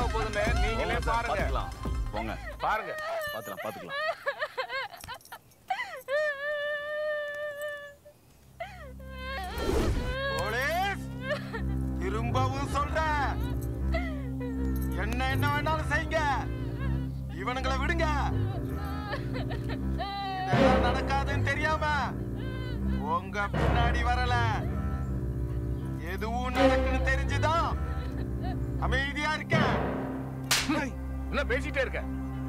ஆக போகுதுன்னு நீங்களே போங்க சார், பாருங்க பாத்துக்கலாம். போங்க பாருங்க பாத்துக்கலாம் பாத்துக்கலாம் போலீஸ் திரும்பவும் சொல்றேன் என்ன என்ன வேணாலும் செய்யுங்க இவனுங்களை விடுங்க இதெல்லாம் நடக்காதுன்னு தெரியாம உங்க பின்னாடி வரல எதுவும் நடக்குன்னு தெரிஞ்சுதான் அமைதியா இருக்கேன் என்ன பேசிட்டே இருக்க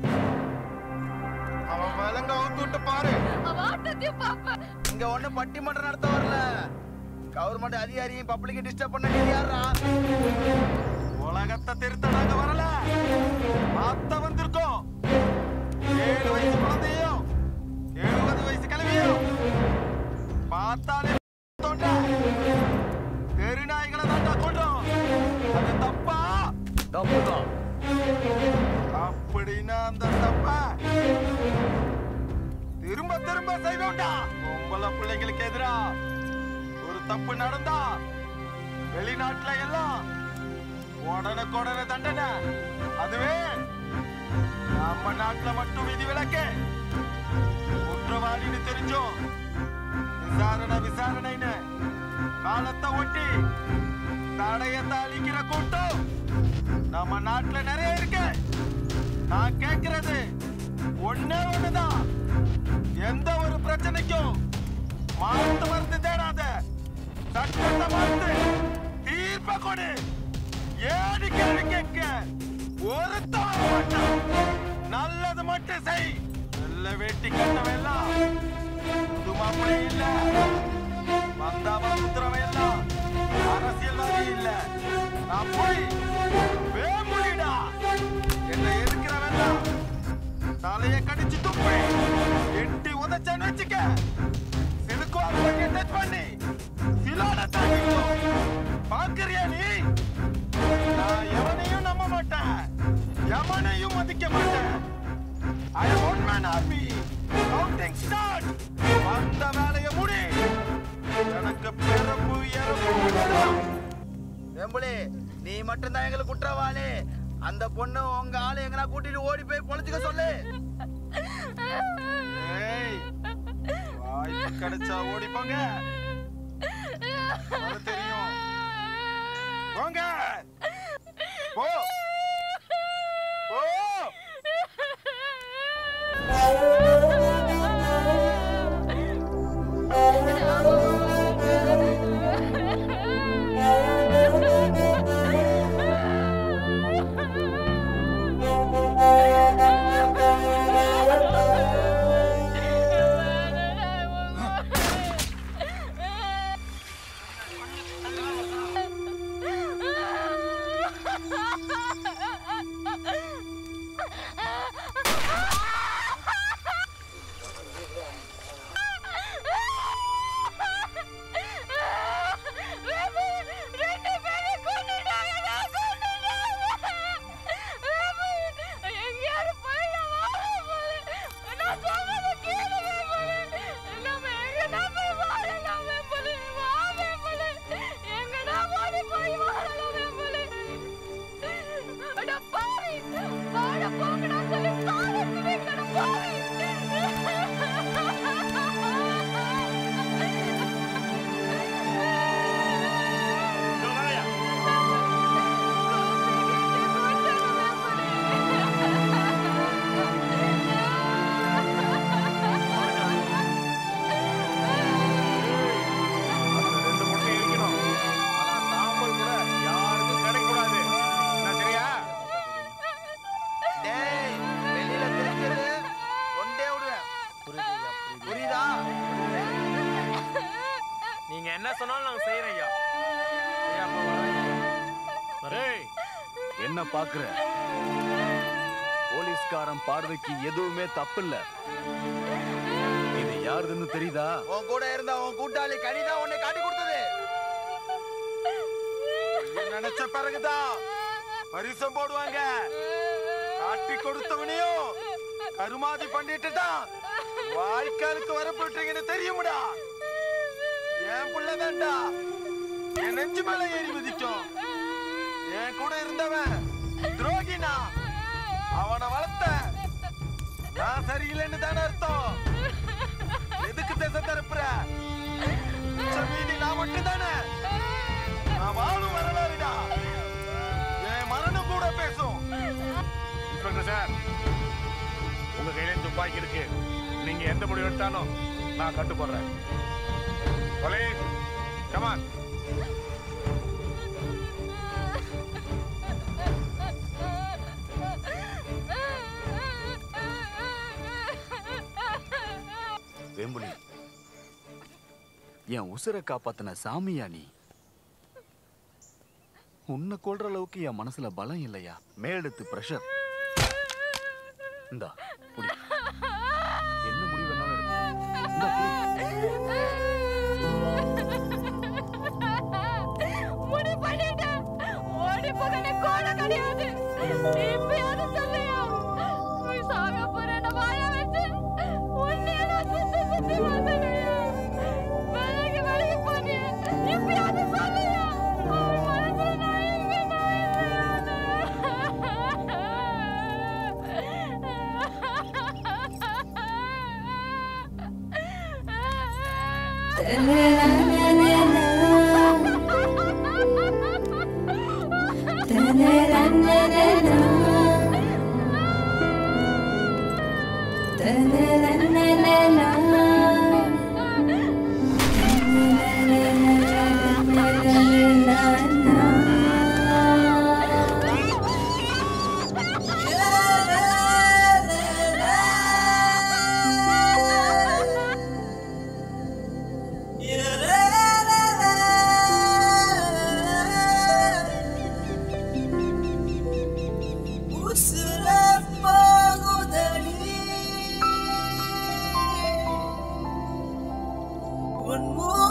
அவன் விலங்க அவுத்து விட்டு பாரு இங்க ஒண்ணு பட்டிமன்றம் நடத்த வரல கவர்மெண்ட் அதிகாரியும் பப்ளிக் டிஸ்டர்ப் பண்ண நீ யாரா உலகத்தை திருத்த நாங்க வரல மாத்த வந்திருக்கோம் ஏழு வயசு குழந்தையும் எழுபது வயசு கிழமையும் பார்த்தாலே தோட்ட தெருநாய்களை தாண்டா கொண்டோம் அது தப்பா தப்புதான் அப்படின்னா அந்த தப்ப திரும்ப திரும்ப செய்வோம்டா பொம்பளை பிள்ளைங்களுக்கு எதிரா ஒரு தப்பு நடந்தா வெளிநாட்டுல எல்லாம் உடனுக்குடனே தண்டனை அதுவே நம்ம நாட்டுல மட்டும் விதி விலக்கு குற்றவாளின்னு தெரிஞ்சோம் விசாரணை விசாரணைன்னு காலத்தை ஒட்டி தடயத்தை அழிக்கிற கூட்டம் நம்ம நாட்டுல நிறைய இருக்கு நான் கேக்குறது ஒண்ணே ஒண்ணுதான் எந்த ஒரு பிரச்சனைக்கும் மாத்து மருந்து தேடாத சட்டத்தை மாத்து தீர்ப்ப கொடு ஏடி கேள்வி கேட்க ஒருத்தவன் மாட்டான் நல்லது மட்டும் செய் நல்ல வேட்டி கட்டவெல்லாம் புது மாப்பிள்ளை இல்ல வந்தாவா சுத்துறவன் எல்லாம் அரசியல்வாதி இல்ல நான் போய் வேமுடிடா என்ன எதுக்கிறவெல்லாம் தலைய கடிச்சு துப்பு எட்டி உதச்சேன்னு வச்சுக்க சிலுக்குவார் பண்ணி டச் பண்ணி சிலோட தாங்கிக்கும் பாக்குறியா நீ நான் எவனையும் நம்ப மாட்டேன் எவனையும் மதிக்க மாட்டேன் I one man army counting start அந்த வேலையை முடி எனக்கு பிறப்பு இறப்பு வெம்புலி நீ மட்டும்தான் எங்களுக்கு குற்றவாளி அந்த பொண்ணு உங்க ஆளு எங்கனா கூட்டிட்டு ஓடி போய் பொழைச்சுக்க சொல்லு ஏய் வாய்ப்பு கிடைச்சா ஓடி போங்க அது தெரியும் போங்க போ போ டேய் வெளியில தெரிஞ்சது ஒண்டே விடுவேன் புரியுதா நீங்க என்ன சொன்னாலும் நாங்க செய்யறோம் ஐயா டேய், என்ன பாக்குற போலீஸ்காரன் பார்வைக்கு எதுவுமே தப்பு இல்ல இது யாருதுன்னு தெரியுதா உன் கூட இருந்த உன் கூட்டாளி கனிதான் உன்னை காட்டி கொடுத்தது இது நினைச்ச பிறகுதான் பரிசம் போடுவாங்க காட்டி கொடுத்தவனையும் கருமாதி பண்ணிட்டு தான் வாய்க்காலுக்கு வரப்பட்டீங்கன்னு தெரியுமுடா என் புள்ளதான்டா என் நெஞ்சு மேல ஏறி மிதிக்கும் என் கூட இருந்தவன் துரோகினா அவனை வளர்த்த நான் சரியில்லைன்னு தானே அர்த்தம் எதுக்கு திசை திருப்புற மிச்ச மீதி நான் மட்டும் தானே நான் வாழும் வரலாறுடா என் மரணம் கூட பேசும் இன்ஸ்பெக்டர் சார் உங்க கையில துப்பாக்கி இருக்கு நீங்க எந்த முடிவு எடுத்தாலும் நான் கட்டுப்படுறேன் போலீஸ் கமான் வேம்புலி என் உசுரை காப்பாத்தின சாமியா நீ உன்னை கொல்ற அளவுக்கு என் மனசுல பலம் இல்லையா மேலெடுத்து பிரஷர் இந்தா புடி என்ன முடிவு வேணாலும் எடுத்துக்கோ. இந்தா, புடி. முடிவு பண்ணிட்டேன் ஓடி போக கோல கிடையாது இப்பயாவது சொல்லையா நீ சாக போறேன் வாய வச்சு உன்னைய நான் சுத்தி சுத்தி வந்துடுறியா விலகி விலகி போனிய இப்பயாவது சொல்லையா அவன் மனசுல நான் இங்க நான் உன் மூ